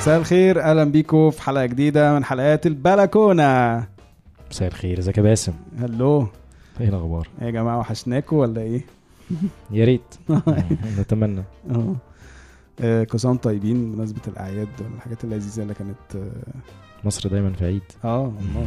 مساء الخير اهلا بيكم في حلقه جديده من حلقات البلكونه مساء الخير ازيك يا باسم هلو ايه الاخبار إيه يا جماعه وحشناكوا ولا ايه يا ريت نتمنى اه آه، كل سنه وانتم طيبين بمناسبه الاعياد والحاجات اللذيذه اللي كانت اه مصر دايما في عيد آه، الله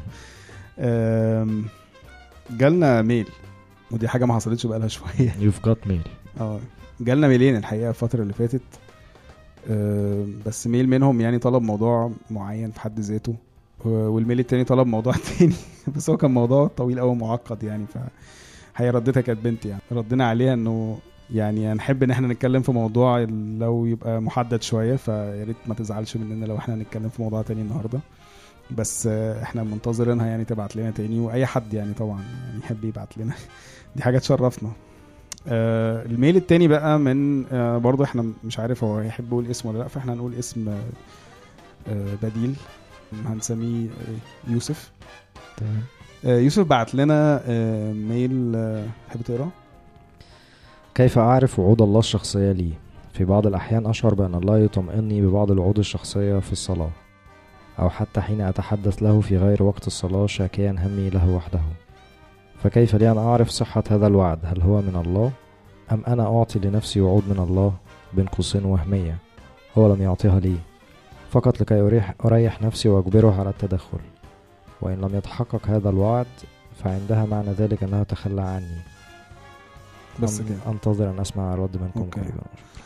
آم، جالنا ميل ودي حاجه ما حصلتش بقالها شويه يوف جات ميل اه جالنا ميلين الحقيقه الفتره اللي فاتت آه، بس ميل منهم يعني طلب موضوع معين في حد ذاته و- والميل التاني طلب موضوع تاني بس هو كان موضوع طويل قوي معقد يعني ف هي ردتها كانت بنتي يعني ردنا عليها انه يعني هنحب ان احنا نتكلم في موضوع لو يبقى محدد شويه فيا ريت ما تزعلش مننا لو احنا هنتكلم في موضوع تاني النهارده بس آه، احنا منتظرينها يعني تبعت لنا تاني واي حد يعني طبعا يعني يحب يبعت لنا دي حاجه تشرفنا آه الميل التاني بقى من آه برضه احنا مش عارف هو هيحب يقول اسم ولا لا فاحنا هنقول اسم آه آه بديل هنسميه آه يوسف تمام آه يوسف بعت لنا آه ميل آه تحب تقرا؟ كيف اعرف وعود الله الشخصيه لي في بعض الاحيان اشعر بان الله يطمئني ببعض الوعود الشخصيه في الصلاه او حتى حين اتحدث له في غير وقت الصلاه شاكيا همي له وحده فكيف لي ان اعرف صحه هذا الوعد هل هو من الله ام انا اعطي لنفسي وعود من الله بين قوسين وهميه هو لم يعطيها لي فقط لكي أريح, أريح نفسي وأجبره على التدخل وإن لم يتحقق هذا الوعد فعندها معنى ذلك أنه تخلى عني بس أن- كده أنتظر أن أسمع الرد منكم أوكي. قريبا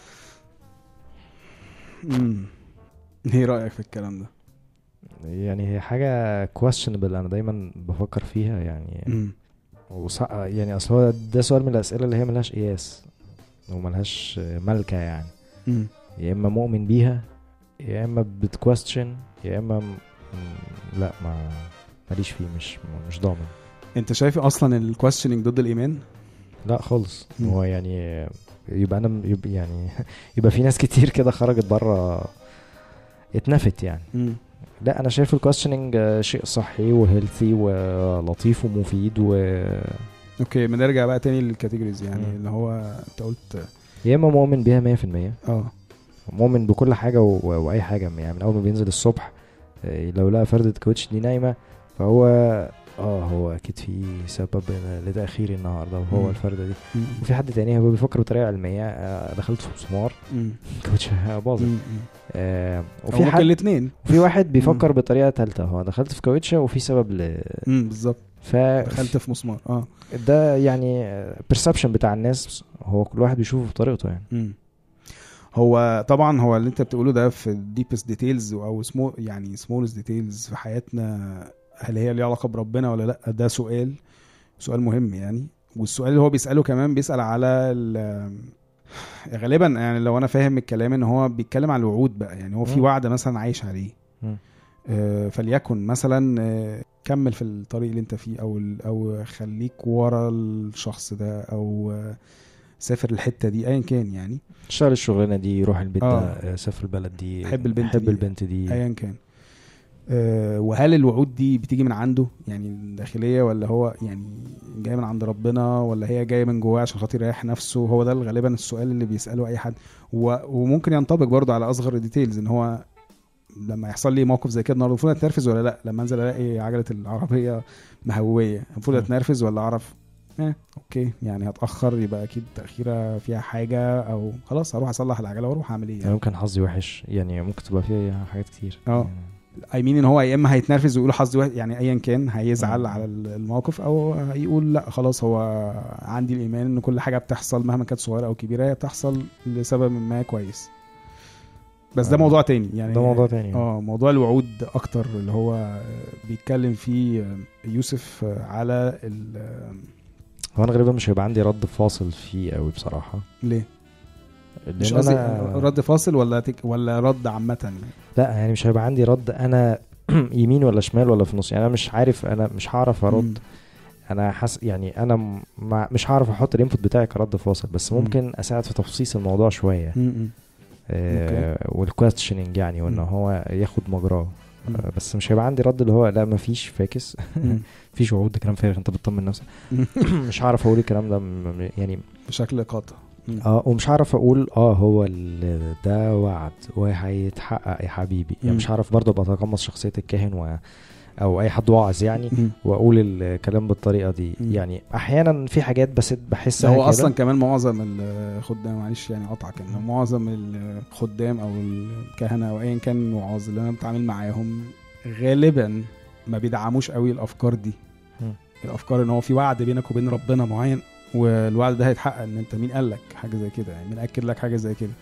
امم ايه رايك في الكلام ده؟ يعني هي حاجة questionable أنا دايما بفكر فيها يعني امم وص... يعني أصل هو ده سؤال من الأسئلة اللي هي ملهاش قياس وملهاش ملكة يعني امم يا إما مؤمن بيها يا إما بتكويستشن يا إما م... م- لا ما ماليش فيه مش مش ضامن انت شايف اصلا الكويستشننج ضد الايمان؟ لا خالص مم. هو يعني يبقى انا يبقى يعني يبقى في ناس كتير كده خرجت بره اتنفت يعني امم لا انا شايف الكويستشننج شيء صحي وهيلثي ولطيف ومفيد و اوكي بنرجع بقى تاني للكاتيجوريز يعني مم. اللي هو انت قلت يا اما مؤمن بيها 100% اه مؤمن بكل حاجه و... واي حاجه يعني من اول ما بينزل الصبح آه، لو لقى فردة كوتش دي نايمه فهو اه هو اكيد في سبب لتاخيري النهارده وهو مم. الفرده دي مم. وفي حد تاني هو بيفكر بطريقه علميه آه، دخلت في مسمار مم. كوتش باظت مم. آه او وفي ممكن حد الاثنين وفي واحد بيفكر بطريقه ثالثه هو دخلت في كاوتشه وفي سبب ل امم بالظبط ف دخلت في مسمار اه ده يعني بيرسبشن بتاع الناس هو كل واحد بيشوفه بطريقته يعني مم. هو طبعا هو اللي انت بتقوله ده في الديبست ديتيلز او سمول يعني سمولست ديتيلز في حياتنا هل هي ليها علاقه بربنا ولا لا ده سؤال سؤال مهم يعني والسؤال اللي هو بيساله كمان بيسال على ال- غالبا يعني لو انا فاهم الكلام ان هو بيتكلم على الوعود بقى يعني هو في مم. وعد مثلا عايش عليه مم. آه، فليكن مثلا آه، كمل في الطريق اللي انت فيه او ال- او خليك ورا الشخص ده او آه، سافر الحته دي ايا كان يعني اشتغل الشغلانه دي يروح البيت ده آه. آه، سافر البلد دي حب البنت حب دي. البنت دي ايا كان أه وهل الوعود دي بتيجي من عنده يعني داخليه ولا هو يعني جايه من عند ربنا ولا هي جايه من جواه عشان خاطر يريح نفسه هو ده غالبا السؤال اللي بيساله اي حد و- وممكن ينطبق برضه على اصغر الديتيلز ان هو لما يحصل لي موقف زي كده النهارده المفروض اتنرفز ولا لا لما انزل الاقي عجله العربيه مهويه المفروض م. اتنرفز ولا اعرف eh, اوكي يعني هتاخر يبقى اكيد تاخيره فيها حاجه او خلاص هروح اصلح العجله واروح اعمل ايه يعني يعني. ممكن حظي وحش يعني ممكن تبقى فيها حاجات كتير اه. يعني اي مين ان هو يا اما هيتنرفز ويقول حظي وحش يعني ايا كان هيزعل مم. على الموقف او هيقول لا خلاص هو عندي الايمان ان كل حاجه بتحصل مهما كانت صغيره او كبيره هي بتحصل لسبب ما كويس بس ده آه. موضوع تاني يعني ده موضوع تاني اه موضوع الوعود اكتر اللي هو بيتكلم فيه يوسف على ال هو انا غالبا مش هيبقى عندي رد فاصل فيه قوي بصراحه ليه لان مش قصدي انا رد فاصل ولا تك ولا رد عامه يعني لا يعني مش هيبقى عندي رد انا يمين ولا شمال ولا في النص يعني انا مش عارف انا مش هعرف ارد مم. انا حس يعني انا م- مع مش هعرف احط الانبوت بتاعي كرد فاصل بس مم. ممكن اساعد في تفصيص الموضوع شويه مم. آه والكويستشننج يعني وان مم. هو ياخد مجراه مم. آه بس مش هيبقى عندي رد اللي هو لا مفيش فاكس مم. مفيش وعود ده كلام فارغ انت بتطمن نفسك مش هعرف اقول الكلام ده م- م- يعني بشكل قاطع مم. اه ومش هعرف اقول اه هو ال- ده وعد وهيتحقق يا حبيبي يعني مم. مش هعرف برضه ابقى اتقمص شخصيه الكاهن و او اي حد واعظ يعني مم. واقول الكلام بالطريقه دي مم. يعني احيانا في حاجات بس ده بحسها هو كده. اصلا كمان معظم الخدام معلش يعني قطعك ان معظم الخدام او الكهنه او ايا كان الوعاظ اللي انا بتعامل معاهم غالبا ما بيدعموش قوي الافكار دي مم. الافكار ان هو في وعد بينك وبين ربنا معين والوعد ده هيتحقق ان انت مين قال لك حاجه زي كده يعني مين اكد لك حاجه زي كده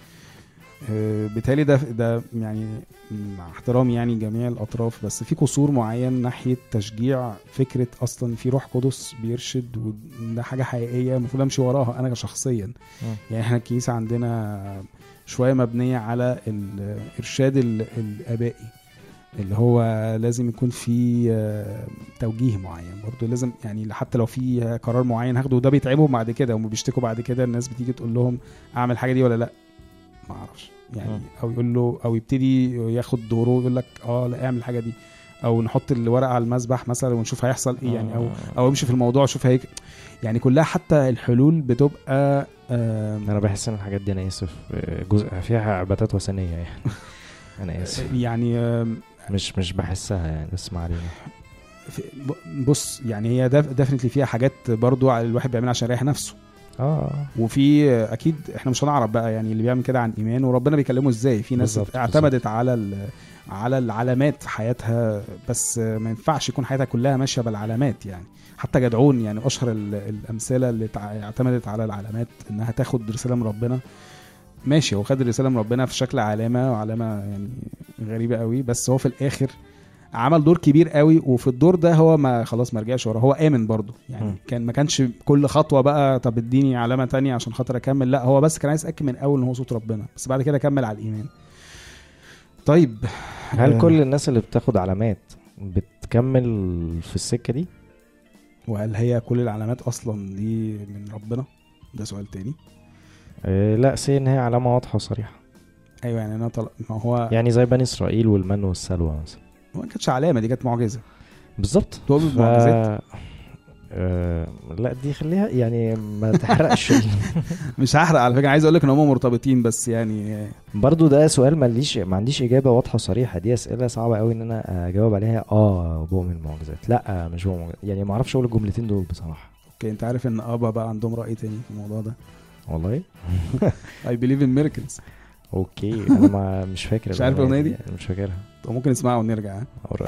آه، بالتالي ده ده يعني مع احترامي يعني جميع الاطراف بس في قصور معين ناحيه تشجيع فكره اصلا في روح قدس بيرشد وده حاجه حقيقيه المفروض امشي وراها انا شخصيا مم. يعني احنا الكنيسه عندنا شويه مبنيه على الارشاد ال- الابائي اللي هو لازم يكون في آه، توجيه معين برضه لازم يعني حتى لو في قرار معين هاخده وده بيتعبهم بعد كده هم بيشتكوا بعد كده الناس بتيجي تقول لهم اعمل الحاجه دي ولا لا ما اعرفش يعني مم. او يقول له او يبتدي ياخد دوره ويقول لك اه لا اعمل الحاجه دي او نحط الورقه على المسبح مثلا ونشوف هيحصل ايه يعني او او امشي في الموضوع شوف هيك يعني كلها حتى الحلول بتبقى آم، انا بحس ان الحاجات دي انا اسف آه، جزء فيها عبادات وثنيه يعني انا اسف يعني آم، مش مش بحسها يعني بس ما علينا في- ب- بص يعني هي ديفنتلي فيها حاجات برضو على الواحد بيعملها عشان يريح نفسه اه وفي آه، اكيد احنا مش هنعرف بقى يعني اللي بيعمل كده عن ايمان وربنا بيكلمه ازاي في ناس بالظبط، اعتمدت على ال- على العلامات في حياتها بس آه، ما ينفعش يكون حياتها كلها ماشيه بالعلامات يعني حتى جدعون يعني اشهر ال- الامثله اللي تع- اعتمدت على العلامات انها تاخد رساله من ربنا ماشي هو خد الرساله من ربنا في شكل علامه وعلامه يعني غريبه قوي بس هو في الاخر عمل دور كبير قوي وفي الدور ده هو ما خلاص ما رجعش ورا هو امن برضه يعني مم. كان ما كانش كل خطوه بقى طب اديني علامه تانية عشان خاطر اكمل لا هو بس كان عايز يتاكد من اول ان هو صوت ربنا بس بعد كده كمل على الايمان طيب هل آه، كل الناس اللي بتاخد علامات بتكمل في السكه دي وهل هي كل العلامات اصلا دي من ربنا ده سؤال تاني آه لا سي ان هي علامه واضحه وصريحه ايوه يعني انا طل... ما هو يعني زي بني اسرائيل والمن والسلوى مثلا ما كانتش علامه دي كانت معجزه بالظبط تؤمن ف... بالمعجزات آه لا دي خليها يعني ما تحرقش مش هحرق على فكره عايز اقول لك ان هم مرتبطين بس يعني برضو ده سؤال ماليش ما عنديش اجابه واضحه صريحه دي اسئله صعبه قوي ان انا اجاوب عليها اه بؤمن معجزات لا مش بؤمن معجزات يعني ما اعرفش اقول الجملتين دول بصراحه اوكي انت عارف ان ابا بقى عندهم راي تاني في الموضوع ده والله I believe in miracles اوكي انا ما مش فاكر مش عارف الأغنية دي؟ أنا مش فاكرها طب ممكن نسمعها ونرجع ها؟ قريب.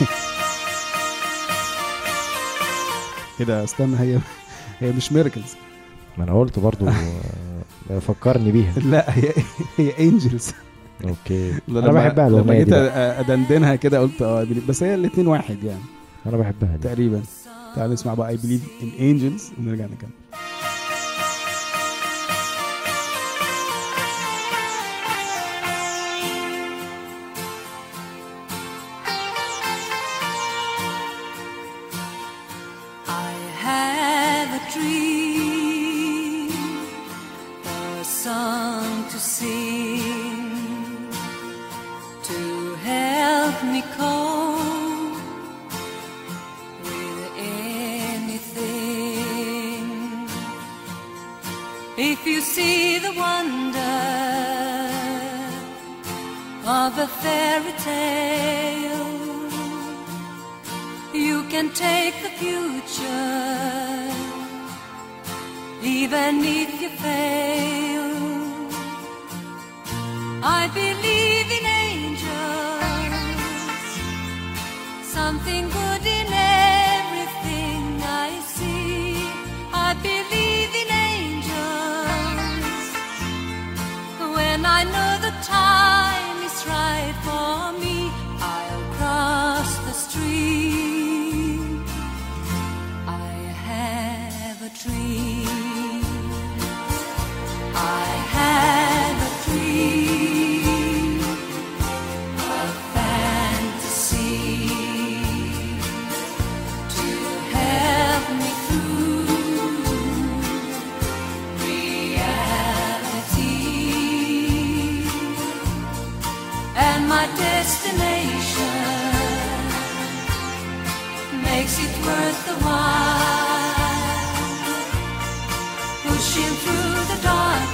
ايه ده استنى هي هي مش ميركلز ما انا قلت برضو آه، فكرني بيها لا هي هي انجلز اوكي انا بحبها لما الاغنيه جيت دي بقى. ادندنها كده قلت اه I believe- بس هي الاثنين واحد يعني انا بحبها دي تقريبا تعال نسمع بقى I believe in angels ونرجع نكمل I have a dream, a song to sing, to help me cope with anything. If you see the wonder of a fairy tale, you can take the future, even if you fail. I believe in angels, something good in everything I see. I believe in angels when I know the time is right for me, I'll cross the stream. I have a dream. I have a dream. A fantasy to help me through reality and my destination makes it worth the while pushing through the dark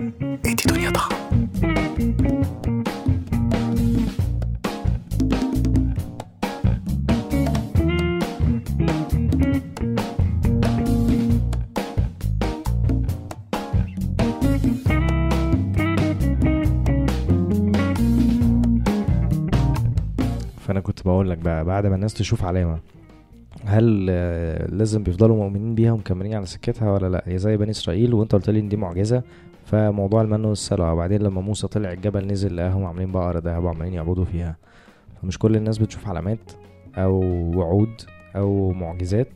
ادي دنيا ضخم فانا كنت بقول لك بقى بعد ما الناس تشوف علامه هل آه، لازم بيفضلوا مؤمنين بيها ومكملين على سكتها ولا لا هي زي بني اسرائيل وانت قلت لي ان دي معجزه فموضوع المن والسلوى وبعدين لما موسى طلع الجبل نزل لقاهم عاملين بقره دهب وعمالين يعبدوا فيها فمش كل الناس بتشوف علامات او وعود او معجزات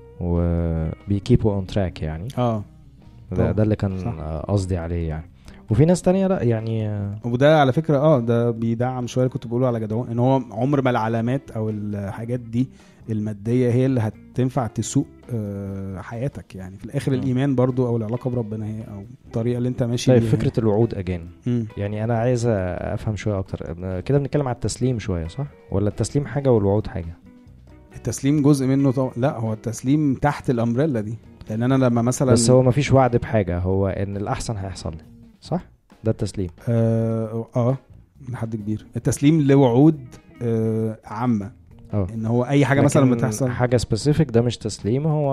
وبيكيبوا اون تراك يعني اه ده, طبعا. ده اللي كان صح. آه، قصدي عليه يعني وفي ناس تانية لا يعني آه، وده على فكره اه ده بيدعم شويه اللي كنت بقوله على جدعون ان هو عمر ما العلامات او الحاجات دي الماديه هي اللي هتنفع تسوق آه، حياتك يعني في الاخر مم. الايمان برضو او العلاقه بربنا هي او الطريقه اللي انت ماشي طيب بيها. فكره الوعود اجان مم. يعني انا عايز افهم شويه اكتر آه، كده بنتكلم على التسليم شويه صح ولا التسليم حاجه والوعود حاجه التسليم جزء منه طبعا لا هو التسليم تحت الامبريلا دي لان انا لما مثلا بس هو مفيش وعد بحاجه هو ان الاحسن هيحصل لي صح ده التسليم اه, آه لحد كبير التسليم لوعود آه عامه اه ان هو اي حاجه مثلا لكن بتحصل حاجه سبيسيفيك ده مش تسليم هو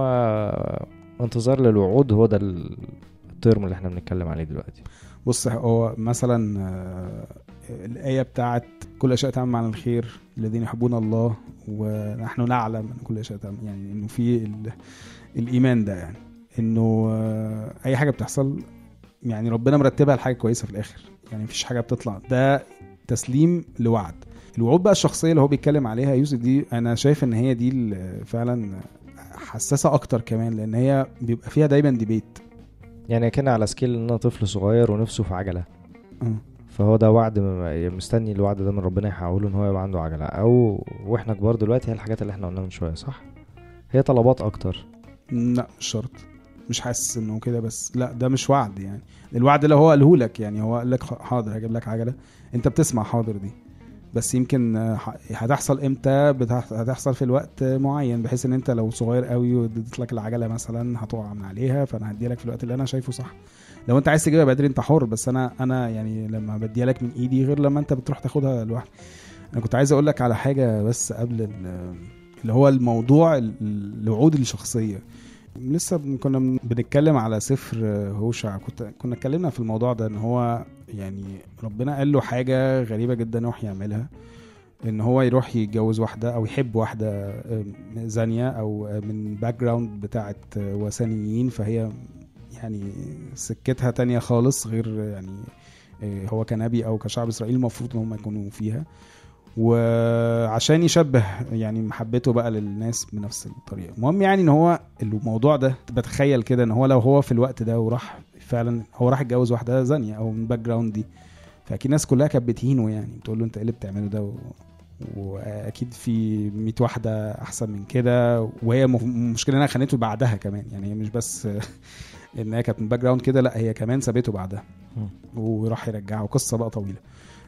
انتظار للوعود هو ده ال- الترم اللي احنا بنتكلم عليه دلوقتي بص هو مثلا آه، الآية بتاعت كل أشياء تعمل مع الخير الذين يحبون الله ونحن نعلم أن كل أشياء تعمل يعني إنه في ال- الإيمان ده يعني إنه آه، أي حاجة بتحصل يعني ربنا مرتبها لحاجة كويسة في الآخر يعني مفيش حاجة بتطلع ده تسليم لوعد الوعود بقى الشخصية اللي هو بيتكلم عليها يوسف دي أنا شايف إن هي دي ال- فعلا حساسة أكتر كمان لأن هي بيبقى فيها دايما ديبيت يعني كان على سكيل ان انا طفل صغير ونفسه في عجله آه. فهو ده وعد م- مستني الوعد ده من ربنا يحوله ان هو يبقى عنده عجله او واحنا كبار دلوقتي هي الحاجات اللي احنا قلناها من شويه صح هي طلبات اكتر لا مش شرط مش حاسس انه كده بس لا ده مش وعد يعني الوعد اللي هو قاله لك يعني هو قال لك ح- حاضر هجيب لك عجله انت بتسمع حاضر دي بس يمكن آه، ح- هتحصل امتى بتح- هتحصل في الوقت آه، معين بحيث ان انت لو صغير قوي واديت لك العجله مثلا هتقع من عليها فانا هديها لك في الوقت اللي انا شايفه صح لو انت عايز تجيبها بدري انت حر بس انا انا يعني لما بديها لك من ايدي غير لما انت بتروح تاخدها لوحدك انا كنت عايز اقول لك على حاجه بس قبل ال- اللي هو الموضوع ال- الوعود الشخصيه لسه بن- كنا بن- بنتكلم على سفر آه، هوشع كنت كنا اتكلمنا في الموضوع ده ان هو يعني ربنا قال له حاجه غريبه جدا يروح يعملها ان هو يروح يتجوز واحده او يحب واحده آه، زانيه او آه، من باك جراوند بتاعه آه، وثنيين فهي يعني سكتها تانية خالص غير يعني آه، هو كنبي او كشعب اسرائيل المفروض ان هم يكونوا فيها وعشان يشبه يعني محبته بقى للناس بنفس الطريقه المهم يعني ان هو الموضوع ده بتخيل كده ان هو لو هو في الوقت ده وراح فعلا هو راح يتجوز واحده زانيه او من باك جراوند دي فاكيد الناس كلها كانت بتهينه يعني بتقول له انت ايه اللي بتعمله ده و... واكيد في 100 واحده احسن من كده وهي مف- المشكله انها خانته بعدها كمان يعني هي مش بس ان هي كانت من باك جراوند كده لا هي كمان سابته بعدها مم. وراح يرجعها قصه بقى طويله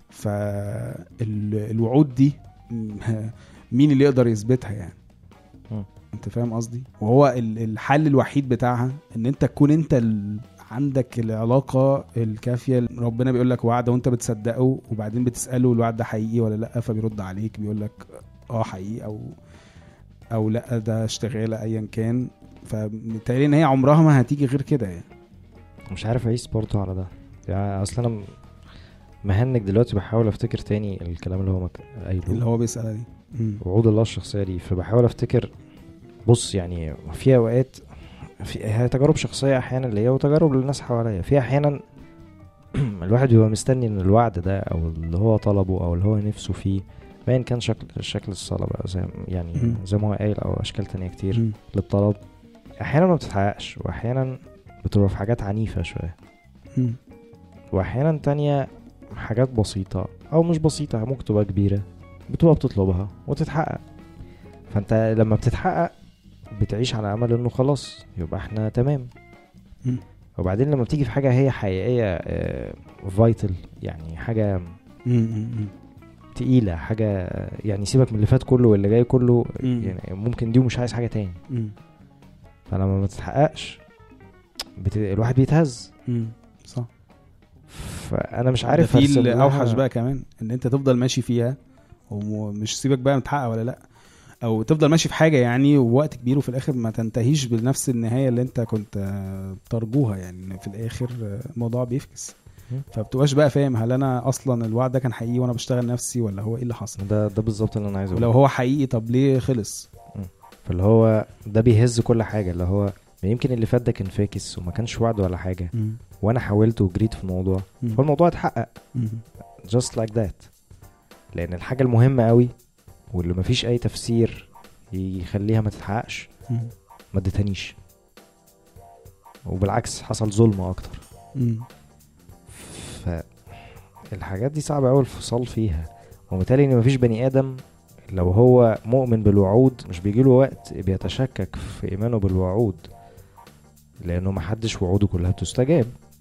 فالوعود دي مين اللي يقدر يثبتها يعني مم. انت فاهم قصدي وهو ال- الحل الوحيد بتاعها ان انت تكون انت ال... عندك العلاقة الكافية ربنا بيقول لك وعد وانت بتصدقه وبعدين بتسأله الوعد ده حقيقي ولا لا فبيرد عليك بيقول لك اه حقيقي او او لا ده اشتغالة ايا كان فبالتالي ان هي عمرها ما هتيجي غير كده يعني مش عارف اقيس برضه على ده يعني اصل انا م- مهنج دلوقتي بحاول افتكر تاني الكلام اللي هو مك... اللي قايله هو بيسأل عليه مم. وعود الله الشخصيه دي فبحاول افتكر بص يعني في اوقات في هي تجارب شخصيه احيانا ليا وتجارب للناس حواليا في احيانا الواحد بيبقى مستني ان الوعد ده او اللي هو طلبه او اللي هو نفسه فيه باين كان شكل شكل الصلاه بقى زي يعني مم. زي ما هو قايل او اشكال تانية كتير مم. للطلب احيانا ما بتتحققش واحيانا بتبقى في حاجات عنيفه شويه مم. واحيانا تانية حاجات بسيطة او مش بسيطة ممكن تبقى كبيرة بتبقى بتطلبها وتتحقق فانت لما بتتحقق بتعيش على امل انه خلاص يبقى احنا تمام مم. وبعدين لما بتيجي في حاجة هي حقيقية فايتل يعني حاجة مم. مم. تقيلة حاجة آه، يعني سيبك من اللي فات كله واللي جاي كله مم. يعني ممكن دي ومش عايز حاجة تاني مم. فلما ما تتحققش بت... الواحد بيتهز مم. صح فانا مش ده عارف في أرسم لها- الاوحش بقى كمان ان انت تفضل ماشي فيها ومش سيبك بقى متحقق ولا لا او تفضل ماشي في حاجه يعني ووقت كبير وفي الاخر ما تنتهيش بنفس النهايه اللي انت كنت آه، ترجوها يعني إن في الاخر آه، الموضوع بيفكس مم. فبتبقاش بقى فاهم هل انا اصلا الوعد ده كان حقيقي وانا بشتغل نفسي ولا هو ايه اللي حصل ده ده بالظبط اللي انا عايز ولو اقوله هو حقيقي طب ليه خلص فاللي هو ده بيهز كل حاجه اللي هو ما يمكن اللي فات ده كان فاكس وما كانش وعد ولا حاجه وانا حاولت وجريت في الموضوع فالموضوع اتحقق just like that لان الحاجه المهمه قوي واللي مفيش اي تفسير يخليها ما تتحققش ما اديتهانيش وبالعكس حصل ظلم اكتر فالحاجات دي صعبة أوي الفصال فيها وبالتالي إن مفيش بني آدم لو هو مؤمن بالوعود مش بيجيله وقت بيتشكك في إيمانه بالوعود لأنه محدش وعوده كلها بتستجاب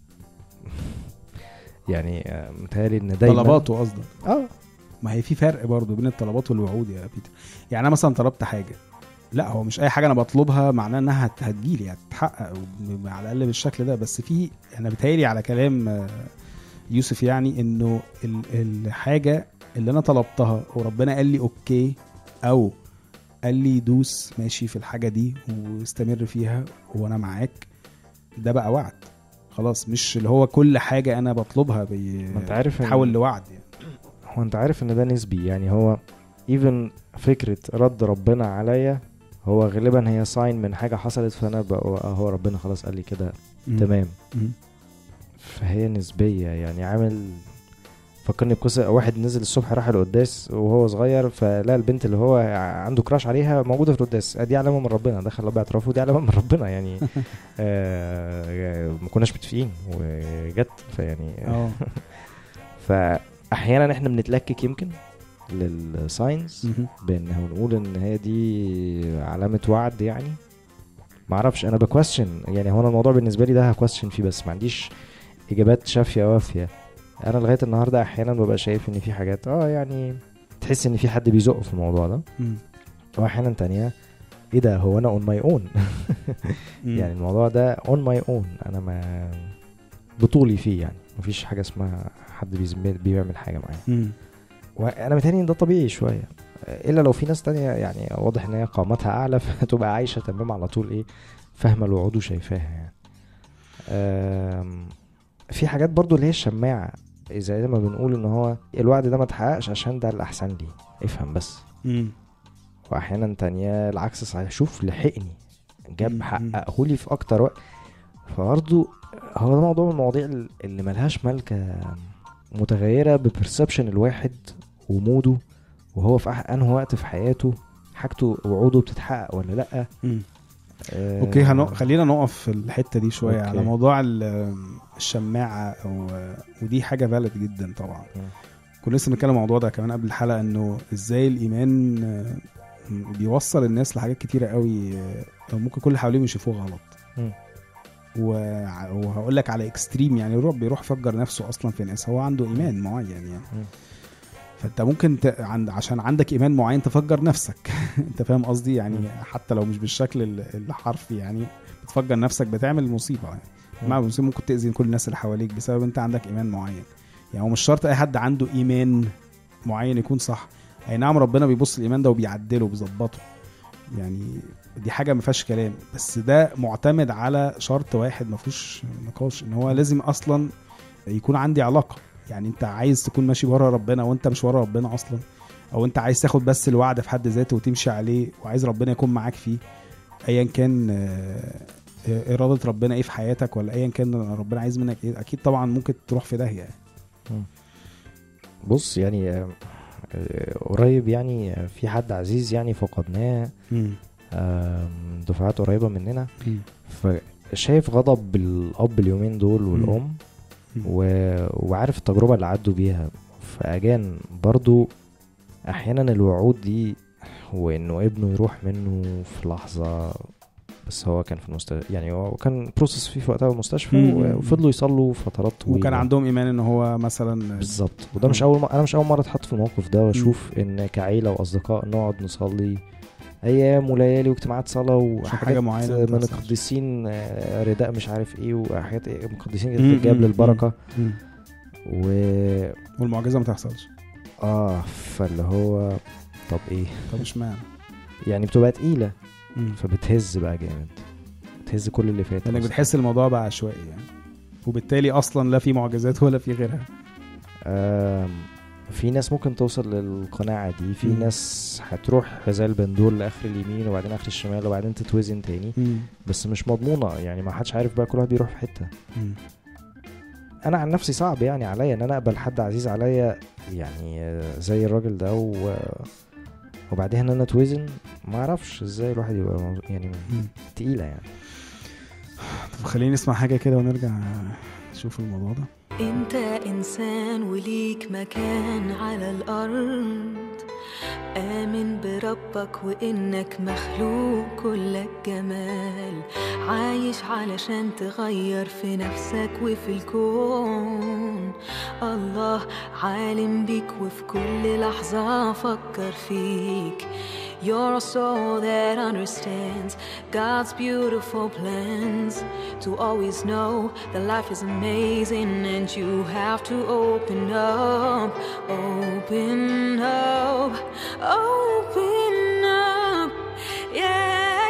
يعني آه، متهيألي إن دايما طلباته قصدك اه ما هي في فرق برضه بين الطلبات والوعود يا بيتر يعني انا مثلا طلبت حاجه لا هو مش اي حاجه انا بطلبها معناه انها هت- هتجيلي هتتحقق ب- على الاقل بالشكل ده بس في انا بيتهيألي على كلام آه، يوسف يعني انه ال- الحاجه اللي انا طلبتها وربنا قال لي اوكي او قال لي دوس ماشي في الحاجه دي واستمر فيها وانا معاك ده بقى وعد خلاص مش اللي هو كل حاجه انا بطلبها بي- ما أنت عارف إن- بتتحول لوعد يعني هو أنت عارف إن ده نسبي يعني هو even فكرة رد ربنا عليا هو غالبا هي ساين من حاجة حصلت فأنا بقى آه، هو ربنا خلاص قال لي كده تمام مم. فهي نسبية يعني عامل فكرني بقصة واحد نزل الصبح راح القداس وهو صغير فلقى البنت اللي هو عنده كراش عليها موجودة في القداس دي علامة من ربنا دخل الله اعترافه دي علامة من ربنا يعني آه ما كناش متفقين وجت فيعني اه فأحيانا احنا بنتلكك يمكن للساينز مهم. بان ونقول ان هي دي علامة وعد يعني معرفش انا بكويستشن يعني هو أنا الموضوع بالنسبة لي ده هكويستشن فيه بس ما عنديش اجابات شافية وافية انا لغاية النهاردة احيانا ببقى شايف ان في حاجات اه يعني تحس ان في حد بيزق في الموضوع ده مم. واحيانا تانية ايه ده هو انا اون ماي اون مم. يعني الموضوع ده اون ماي اون انا ما بطولي فيه يعني مفيش حاجة اسمها حد بيزم- بيعمل حاجة معايا مم. وانا متهيألي ان ده طبيعي شويه الا لو في ناس تانية يعني واضح ان هي قامتها اعلى فتبقى عايشه تمام على طول ايه فاهمه الوعود وشايفاها يعني آم، في حاجات برضو اللي هي الشماعه زي ما بنقول ان هو الوعد ده ما اتحققش عشان ده الاحسن لي افهم بس مم. واحيانا تانية العكس صحيح شوف لحقني جاب مم. حققه لي في اكتر وقت فبرضه هو ده موضوع من المواضيع اللي ملهاش ملكة متغيرة ببرسبشن الواحد وموده وهو في أح- انه وقت في حياته حاجته وعوده بتتحقق ولا لا مم. آه، اوكي هنق... خلينا نقف في الحته دي شويه أوكي. على موضوع ال- الشماعه او ودي حاجه فالid جدا طبعا مم. كنا لسه بنتكلم عن الموضوع ده كمان قبل الحلقه انه ازاي الايمان آه، بيوصل الناس لحاجات كتيره قوي آه، ممكن كل اللي حواليهم يشوفوها غلط مم. وع- وهقول لك على اكستريم يعني يروح بيروح يفجر نفسه اصلا في ناس هو عنده ايمان معين يعني مم. فانت ممكن ت... عند... عشان عندك ايمان معين تفجر نفسك انت فاهم قصدي يعني مم. حتى لو مش بالشكل ال- الحرفي يعني بتفجر نفسك بتعمل مصيبه يعني مم. مع المصيبه ممكن تاذي كل الناس اللي حواليك بسبب انت عندك ايمان معين يعني هو مش شرط اي حد عنده ايمان معين يكون صح اي نعم ربنا بيبص الايمان ده وبيعدله بيظبطه يعني دي حاجه ما فيهاش كلام بس ده معتمد على شرط واحد ما فيهوش نقاش ان هو لازم اصلا يكون عندي علاقه يعني انت عايز تكون ماشي ورا ربنا وانت مش ورا ربنا اصلا او انت عايز تاخد بس الوعد في حد ذاته وتمشي عليه وعايز ربنا يكون معاك فيه ايا كان آه، آه، اراده ربنا ايه في حياتك ولا ايا كان ربنا عايز منك ايه اكيد طبعا ممكن تروح في داهيه يعني. بص يعني آه، آه، قريب يعني آه، في حد عزيز يعني فقدناه آم، دفعات قريبة مننا فشايف غضب الأب اليومين دول والأم و... وعارف التجربة اللي عدوا بيها فأجان برضو أحيانا الوعود دي وإنه ابنه يروح منه في لحظة بس هو كان في المستشفى يعني هو كان بروسس فيه في وقتها في المستشفى مم. وفضلوا يصلوا فترات طويلة وكان عندهم ايمان ان هو مثلا بالظبط وده مش اول م... انا مش اول مره اتحط في الموقف ده واشوف ان كعيله واصدقاء نقعد نصلي ايام وليالي واجتماعات صلاه وحاجات حاجة معينة من بتحصل. القديسين آه، رداء مش عارف ايه وحاجات إيه، مقدسين مم، جاب مم، للبركه مم. و والمعجزه ما تحصلش اه فاللي هو طب ايه طب اشمعنى يعني بتبقى تقيله مم. فبتهز بقى جامد بتهز كل اللي فات لانك أصلاً. بتحس الموضوع بقى عشوائي يعني وبالتالي اصلا لا في معجزات ولا في غيرها آم، في ناس ممكن توصل للقناعة دي في مم. ناس هتروح زي البندول لآخر اليمين وبعدين آخر الشمال وبعدين تتوزن تاني بس مش مضمونة يعني ما حدش عارف بقى كل واحد بيروح في حتة مم. أنا عن نفسي صعب يعني عليا إن أنا أقبل حد عزيز عليا يعني آه، زي الراجل ده و... وبعدين ان انا اتوزن ما اعرفش ازاي الواحد يبقى موضوع- يعني مم. تقيله يعني طب خلينا نسمع حاجه كده ونرجع نشوف الموضوع ده انت انسان وليك مكان على الارض امن بربك وانك مخلوق كلك جمال عايش علشان تغير في نفسك وفي الكون الله عالم بيك وفي كل لحظة فكر فيك You're a soul that understands God's beautiful plans. To always know that life is amazing and you have to open up, open up, open up. Yeah,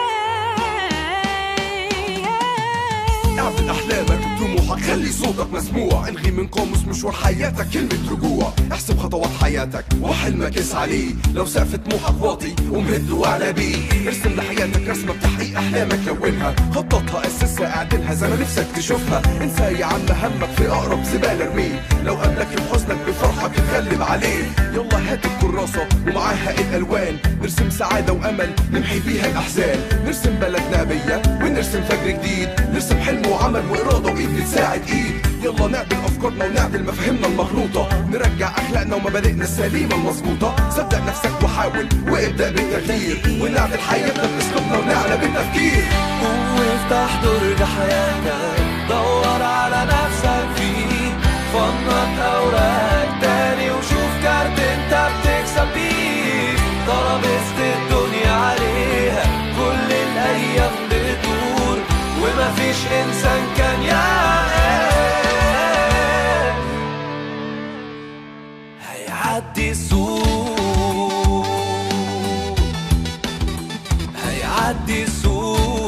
yeah, yeah. اعمل احلامك وطموحك خلي صوتك مسموع الغي من قاموس مشوار حياتك كلمة رجوع احسب خطوات حياتك وحلمك اسعى ليه لو سقف طموحك واطي ومهد واعلى بيه ارسم لحياتك رسمة بتحقيق احلامك لونها خططها اسسها اعدلها زي ما نفسك تشوفها انسى يا عم همك في اقرب زبالة ارميه لو قابلك يوم حزنك بفرحك اتغلب عليه يلا هات الكراسة ومعاها الالوان نرسم سعادة وامل نمحي بيها الاحزان نرسم بلدنا بيا ونرسم فجر جديد نرسم حلم وعمل واراده وايد بتساعد ايد يلا نعدل افكارنا ونعدل مفاهيمنا المغلوطه نرجع اخلاقنا ومبادئنا السليمه المظبوطه صدق نفسك وحاول وابدا بالتغيير ونعدل حياتنا باسلوبنا ونعلى بالتفكير وافتح درج حياتك دور على نفسك فيه فنط اوراق تاني وشوف كارت انت بتكسب بيه ترابيزة الدنيا عليها كل الايام بتدور ومفيش انسان كان يعقل هيعدي السوق هيعدي السوق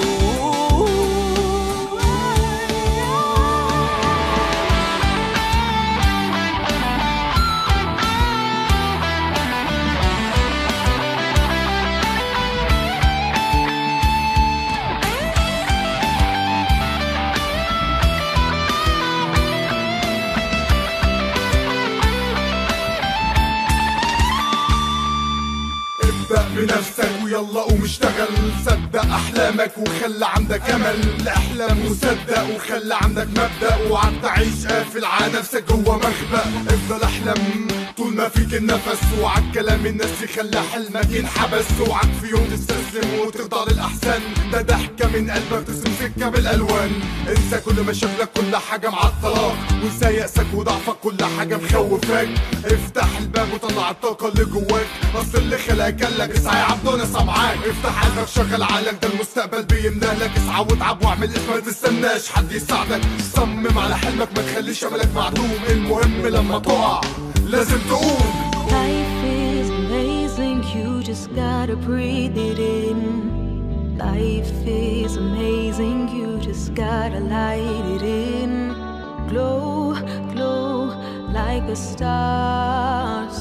ابدأ بنفسك ويلا قوم اشتغل صدق احلامك وخلى عندك امل الاحلام وصدق وخلى عندك مبدأ وعم تعيش قافل على نفسك جوا مخبأ افضل احلم طول ما فيك النفس وعك كلام الناس يخلى حلمك ينحبس اوعك في يوم تستسلم وترضى للاحسن ده ضحكة من قلبك ترسم سكة بالالوان انسى كل مشاكلك كل حاجة معطلاك وانسى يأسك وضعفك كل حاجة مخوفاك افتح الباب وطلع الطاقة اللي جواك اصل اللي خلقك قالك اسعى يا عبد وانا سامعاك افتح قلبك شغل عقلك ده المستقبل بيمنالك اسعى واتعب واعمل اسم ما تستناش حد يساعدك صمم على حلمك ما تخليش املك معدوم المهم لما تقع لازم تقوم Life is amazing, you just gotta breathe it in. Life is amazing, you just gotta light it in. Glow, glow like the stars.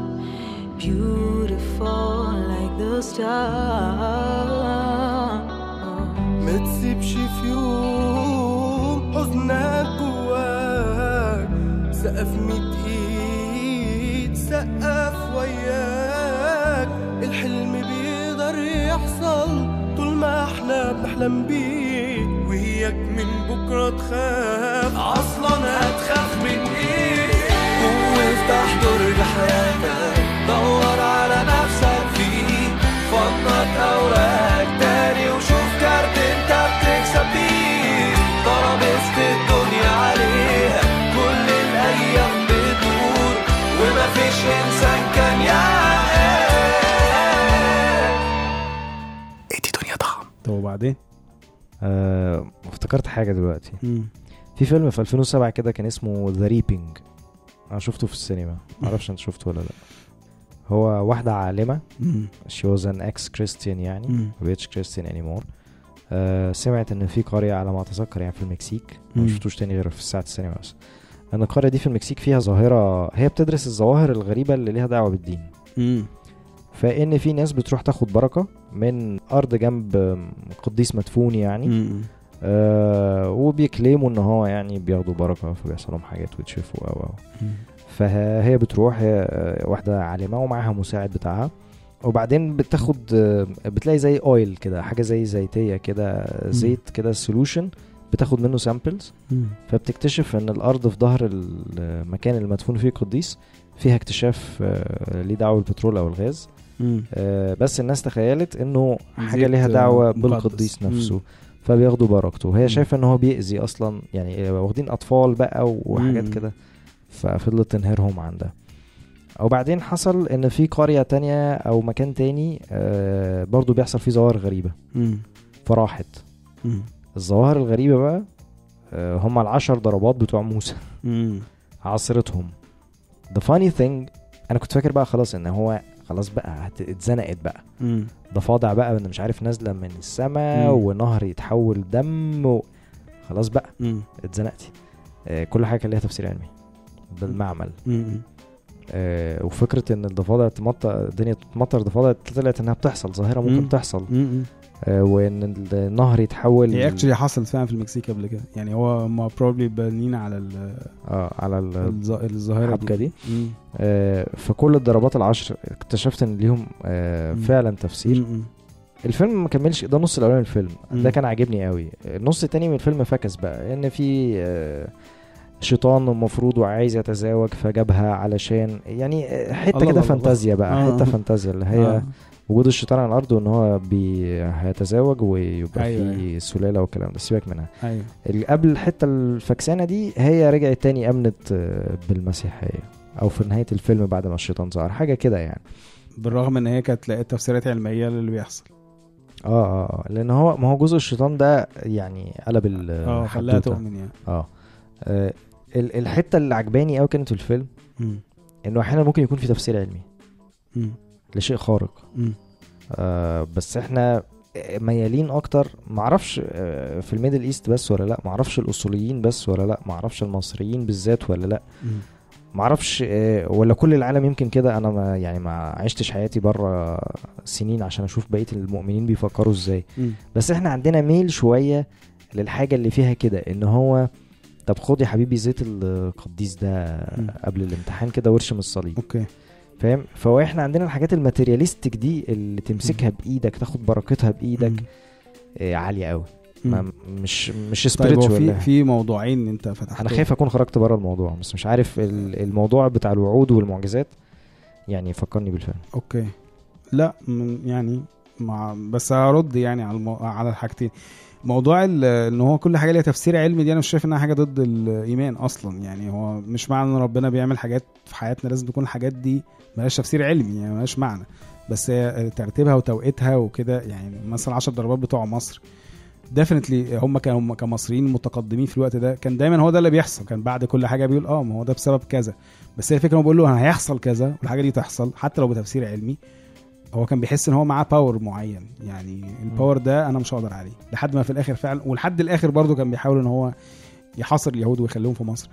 Beautiful like the stars. ما تسيبش في يوم حزنك جواك سقف ميت ايد سقف وياك الحلم بيقدر يحصل طول ما احنا بنحلم بيه وياك من بكرة تخاف اصلا هتخاف من ايه وافتح درج حياتك دور على نفسك فيه فنط اوراق تاني وشوف كارت انت بتكسب بيه ترابيزة الدنيا عليها كل الايام بتدور ومفيش انسان كان يعقل ادي دنيا ضخم طب وبعدين آه افتكرت حاجه دلوقتي مم. في فيلم في 2007 كده كان اسمه ذا ريبينج انا شفته في السينما معرفش انت شفته ولا لا هو واحدة عالمة مم. she was an ex Christian يعني مم. ما بقتش Christian anymore آه سمعت ان في قرية على ما اتذكر يعني في المكسيك ما مم. شفتوش تاني غير في ساعة السينما بس ان القرية دي في المكسيك فيها ظاهرة هي بتدرس الظواهر الغريبة اللي ليها دعوة بالدين مم. فان في ناس بتروح تاخد بركة من ارض جنب قديس مدفون يعني مم. آه وبيكلموا ان هو يعني بياخدوا بركة فبيحصل لهم حاجات ويتشفوا او او مم. فهي بتروح هي آه، واحدة عالمة ومعاها مساعد بتاعها وبعدين بتاخد آه، بتلاقي زي اويل كده حاجة زي زيتية كده زيت كده سولوشن بتاخد منه سامبلز مم. فبتكتشف ان الارض في ظهر المكان المدفون فيه القديس فيها اكتشاف آه، ليه دعوه بالبترول او الغاز مم. آه، بس الناس تخيلت انه حاجه زيت، ليها آه، دعوه مقدس. بالقديس مم. نفسه فبياخدوا بركته هي مم. شايفه ان هو بيأذي اصلا يعني آه، واخدين اطفال بقى وحاجات مم. كده ففضلت تنهرهم عندها وبعدين حصل ان في قريه تانية او مكان تاني آه، برضو بيحصل فيه ظواهر غريبه مم. فراحت مم. الظواهر الغريبه بقى آه، هم العشر ضربات بتوع موسى مم. عصرتهم the funny thing انا كنت فاكر بقى خلاص ان هو خلاص بقى هت- اتزنقت بقى مم. ضفادع بقى انا مش عارف نازله من السماء مم. ونهر يتحول دم و... خلاص بقى مم. اتزنقتي آه كل حاجه كان ليها تفسير علمي بالمعمل مم. آه وفكره ان الضفادع تمطر الدنيا تمطر ضفادع طلعت انها بتحصل ظاهره ممكن مم. تحصل مم. آه وان النهر يتحول هي اكشلي حصلت فعلا في المكسيك قبل كده يعني هو ما بروبلي بانين على ال- اه على ال- الظ- الظاهره الحبكه دي مم. آه فكل الضربات العشر اكتشفت ان ليهم آه مم. فعلا تفسير مم. الفيلم ما كملش ده النص الاولاني من الفيلم مم. ده كان عاجبني قوي النص التاني من الفيلم فكس بقى ان في آه، شيطان المفروض وعايز يتزاوج فجابها علشان يعني آه، حته الله كده الله فانتازيا بقى آه. حته فانتازيا اللي هي آه. وجود الشيطان على الارض وان هو بي هيتزاوج ويبقى أيوة، في سلاله والكلام ده سيبك منها ايوه اللي قبل الحته الفكسانه دي هي رجعت تاني امنت آه، بالمسيحيه او في نهايه الفيلم بعد ما الشيطان ظهر حاجه كده يعني بالرغم ان هي كانت لقيت تفسيرات علميه للي بيحصل اه اه آه، لان هو ما هو جزء الشيطان ده يعني قلب ال اه خلاها الحدوتة. تؤمن يعني اه آه، ال- الحته اللي عجباني قوي كانت في الفيلم مم. انه احيانا ممكن يكون في تفسير علمي مم. لشيء خارق مم. آه بس احنا ميالين اكتر معرفش آه، في الميدل ايست بس ولا لا معرفش الاصوليين بس ولا لا معرفش المصريين بالذات ولا لا مم. معرفش آه، ولا كل العالم يمكن كده انا ما يعني ما عشتش حياتي بره سنين عشان اشوف بقيه المؤمنين بيفكروا ازاي مم. بس احنا عندنا ميل شويه للحاجه اللي فيها كده ان هو طب خد يا حبيبي زيت القديس ده مم. قبل الامتحان كده وارشم الصليب اوكي فاهم فهو احنا عندنا الحاجات الماتيرياليستيك دي اللي تمسكها بايدك تاخد بركتها بايدك مم. آه عاليه قوي مم. ما مش مش طيب هو سبيريتشوال في في موضوعين انت فتحتهم انا خايف اكون خرجت بره الموضوع بس مش عارف ال- الموضوع بتاع الوعود والمعجزات يعني فكرني بالفيلم اوكي لا م- يعني مع بس هرد يعني على المو... على الحاجتين موضوع ال- ان هو كل حاجه ليها تفسير علمي دي انا مش شايف انها حاجه ضد الايمان اصلا يعني هو مش معنى ان ربنا بيعمل حاجات في حياتنا لازم تكون الحاجات دي ملهاش تفسير علمي يعني ملهاش معنى بس هي ترتيبها وتوقيتها وكده يعني مثلا 10 ضربات بتوع مصر ديفنتلي هم كانوا هم كمصريين متقدمين في الوقت ده كان دايما هو ده اللي بيحصل كان بعد كل حاجه بيقول اه ما هو ده بسبب كذا بس هي الفكره هو بيقول له أنا هيحصل كذا والحاجه دي تحصل حتى لو بتفسير علمي هو كان بيحس ان هو معاه باور معين يعني الباور ده انا مش هقدر عليه لحد ما في الاخر فعلا ولحد الاخر برضه كان بيحاول ان هو يحاصر اليهود ويخليهم في مصر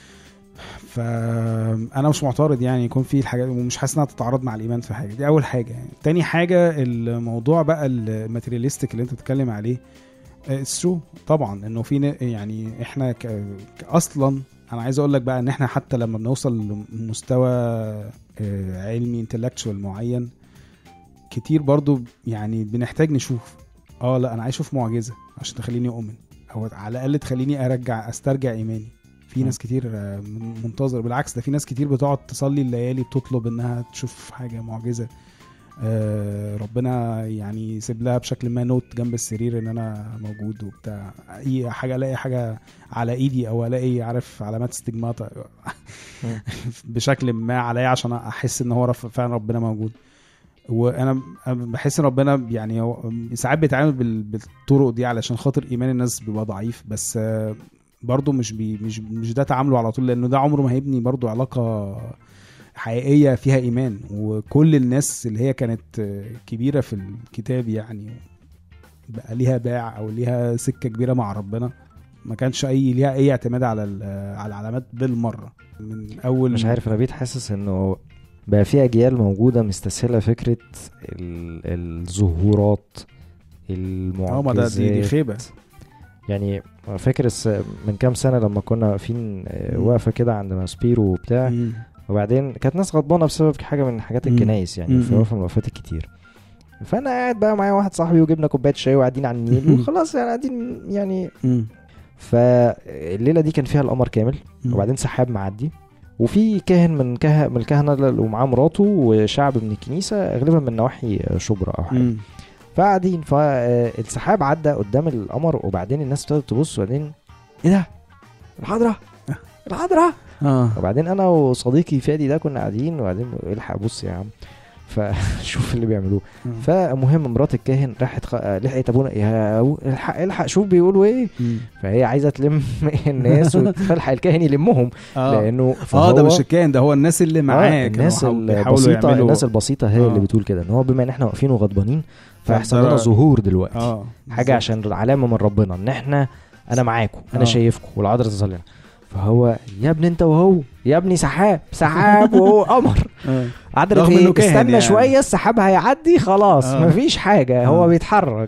فانا مش معترض يعني يكون في الحاجات ومش حاسس انها تتعارض مع الايمان في حاجه دي اول حاجه يعني تاني حاجه الموضوع بقى الماتيرياليستيك اللي انت بتتكلم عليه اتس ترو طبعا انه في ن- يعني احنا ك... ك- اصلا انا عايز اقول لك بقى ان احنا حتى لما بنوصل لمستوى آه، علمي انتلكتشوال معين كتير برضو يعني بنحتاج نشوف اه لا انا عايز اشوف معجزه عشان تخليني اؤمن او على الاقل تخليني ارجع استرجع ايماني في م. ناس كتير آه، من- منتظر بالعكس ده في ناس كتير بتقعد تصلي الليالي بتطلب انها تشوف حاجه معجزه آه، ربنا يعني يسيب لها بشكل ما نوت جنب السرير ان انا موجود وبتاع اي حاجه الاقي حاجه على ايدي او الاقي عارف علامات استجماطه بشكل ما عليا عشان احس ان هو رف- فعلا ربنا موجود وانا أنا بحس ان ربنا يعني هو ساعات بيتعامل بال- بالطرق دي علشان خاطر ايمان الناس بيبقى ضعيف بس آه، برضه مش بي مش مش ده تعامله على طول لانه ده عمره ما هيبني برضه علاقه حقيقيه فيها ايمان وكل الناس اللي هي كانت آه، كبيره في الكتاب يعني بقى ليها باع او ليها سكه كبيره مع ربنا ما كانش اي ليها اي اعتماد على ال- على العلامات بالمره من اول مش عارف انا بقيت حاسس انه بقى في اجيال موجوده مستسهله فكره ال- الظهورات اه ما ده دي, دي المعجزات خيبه يعني فاكر الس- من كام سنه لما كنا واقفين آه، مم. واقفه كده عند ماسبيرو وبتاع مم. وبعدين كانت ناس غضبانه بسبب حاجه من حاجات مم. الكنايس يعني مم. في وقفه من الوقفات الكتير فانا قاعد بقى معايا واحد صاحبي وجبنا كوبايه شاي وقاعدين على النيل مم. وخلاص يعني قاعدين يعني مم. فالليله دي كان فيها القمر كامل مم. وبعدين سحاب معدي وفي كاهن من كه... من الكهنه اللي- ومعاه مراته وشعب من الكنيسه غالبا من نواحي شبرا او حاجه مم. فقاعدين فالسحاب عدى قدام القمر وبعدين الناس ابتدت تبص وبعدين ايه ده الحضره الحضره اه وبعدين انا وصديقي فادي ده كنا قاعدين وبعدين الحق بص يا عم فشوف اللي بيعملوه مم. فمهم مرات الكاهن راحت خ... لحقت ابونا يا أبو الحق الحق شوف بيقولوا ايه مم. فهي عايزه تلم الناس وتلحق الكاهن يلمهم اه لانه اه ده فهو- مش الكائن ده هو الناس اللي معاه آه كانوا الناس حاول- بيحاولوا البسيطه يعملوا- الناس البسيطه هي آه. اللي بتقول كده ان هو بما ان احنا واقفين وغضبانين فيحصل فده- لنا ظهور دلوقتي اه حاجه بالظبط. عشان علامه من ربنا ان احنا انا معاكم انا آه. شايفكم والعذراء تظهر لنا فهو يا ابني انت وهو يا ابني سحاب سحاب وهو قمر آه. عذرة رغم إنه ايه كاهن استنى يعني. شويه السحاب هيعدي خلاص آه. مفيش حاجه هو آه. بيتحرك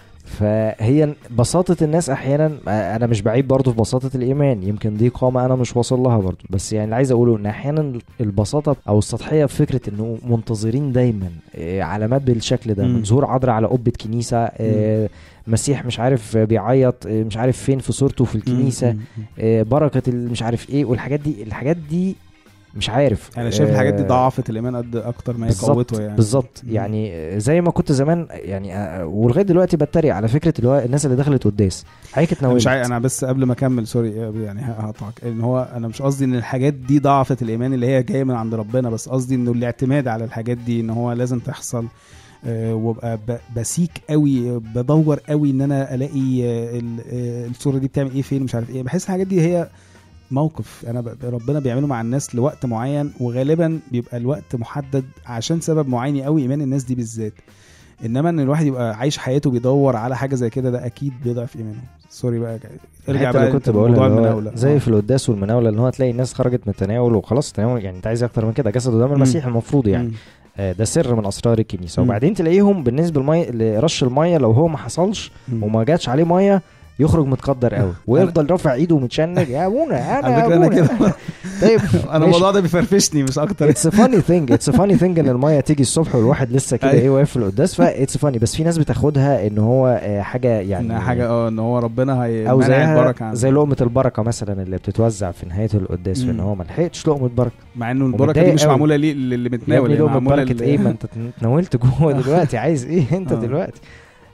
فهي بساطة الناس أحيانا أنا مش بعيب برضو في بساطة الإيمان يمكن دي قامة أنا مش واصل لها برضو بس يعني اللي عايز أقوله إن أحيانا البساطة أو السطحية في فكرة إنه منتظرين دايما إيه، علامات بالشكل ده مم. من ظهور عذراء على قبة كنيسة إيه، مسيح مش عارف بيعيط إيه، مش عارف فين في صورته في الكنيسة مم. مم. إيه، بركة ال- مش عارف إيه والحاجات دي الحاجات دي مش عارف انا شايف الحاجات دي آه، ضعفت الايمان قد اكتر ما هي بالظبط قوته يعني بالظبط مم. يعني زي ما كنت زمان يعني آه، ولغايه دلوقتي بتريق على فكره اللي هو الناس اللي دخلت قداس حضرتك انا اتناولت مش عاي... انا بس قبل ما اكمل سوري يعني هقطعك ان هو انا مش قصدي ان الحاجات دي ضعفت الايمان اللي هي جايه من عند ربنا بس قصدي انه الاعتماد على الحاجات دي ان هو لازم تحصل آه، وابقى ب- بسيك قوي بدور قوي ان انا الاقي آه، ال- آه، الصوره دي بتعمل ايه فين مش عارف ايه بحس الحاجات دي هي موقف انا ب- ربنا بيعمله مع الناس لوقت معين وغالبا بيبقى الوقت محدد عشان سبب معين قوي ايمان الناس دي بالذات انما ان الواحد يبقى عايش حياته بيدور على حاجه زي كده ده اكيد بيضعف ايمانه سوري بقى ارجع الحتة بقى اللي كنت لموضوع بقولها اللي هو المناوله زي آه. في القداس والمناوله ان هو تلاقي الناس خرجت من التناول وخلاص التناول يعني انت عايز اكتر من كده جسد قدام المسيح المفروض يعني مم. آه، ده سر من اسرار الكنيسه مم. وبعدين تلاقيهم بالنسبه لمي... لرش الميه لو هو ما حصلش مم. وما جاتش عليه ميه يخرج متقدر قوي ويفضل رافع ايده ومتشنج يا ابونا انا على يا فكره انا ابونا كده طيب انا ماشي. الموضوع ده بيفرفشني مش اكتر اتس فاني ثينج اتس فاني ثينج ان الميه تيجي الصبح والواحد لسه كده أيوة. ايه واقف في القداس فاتس فاني بس في ناس بتاخدها ان هو آه، حاجه يعني انها حاجه اه ان هو ربنا هي او منع زيها البركه عنه. زي لقمه البركه مثلا اللي بتتوزع في نهايه القداس في ان مم. هو ما لحقتش لقمه بركه مع انه البركه ومتضايق دي مش قوي. معموله ليه اللي يا متناول ابني هي لقمه معموله بركه لل- ايه ما انت اتناولت جوه دلوقتي عايز ايه انت آه. دلوقتي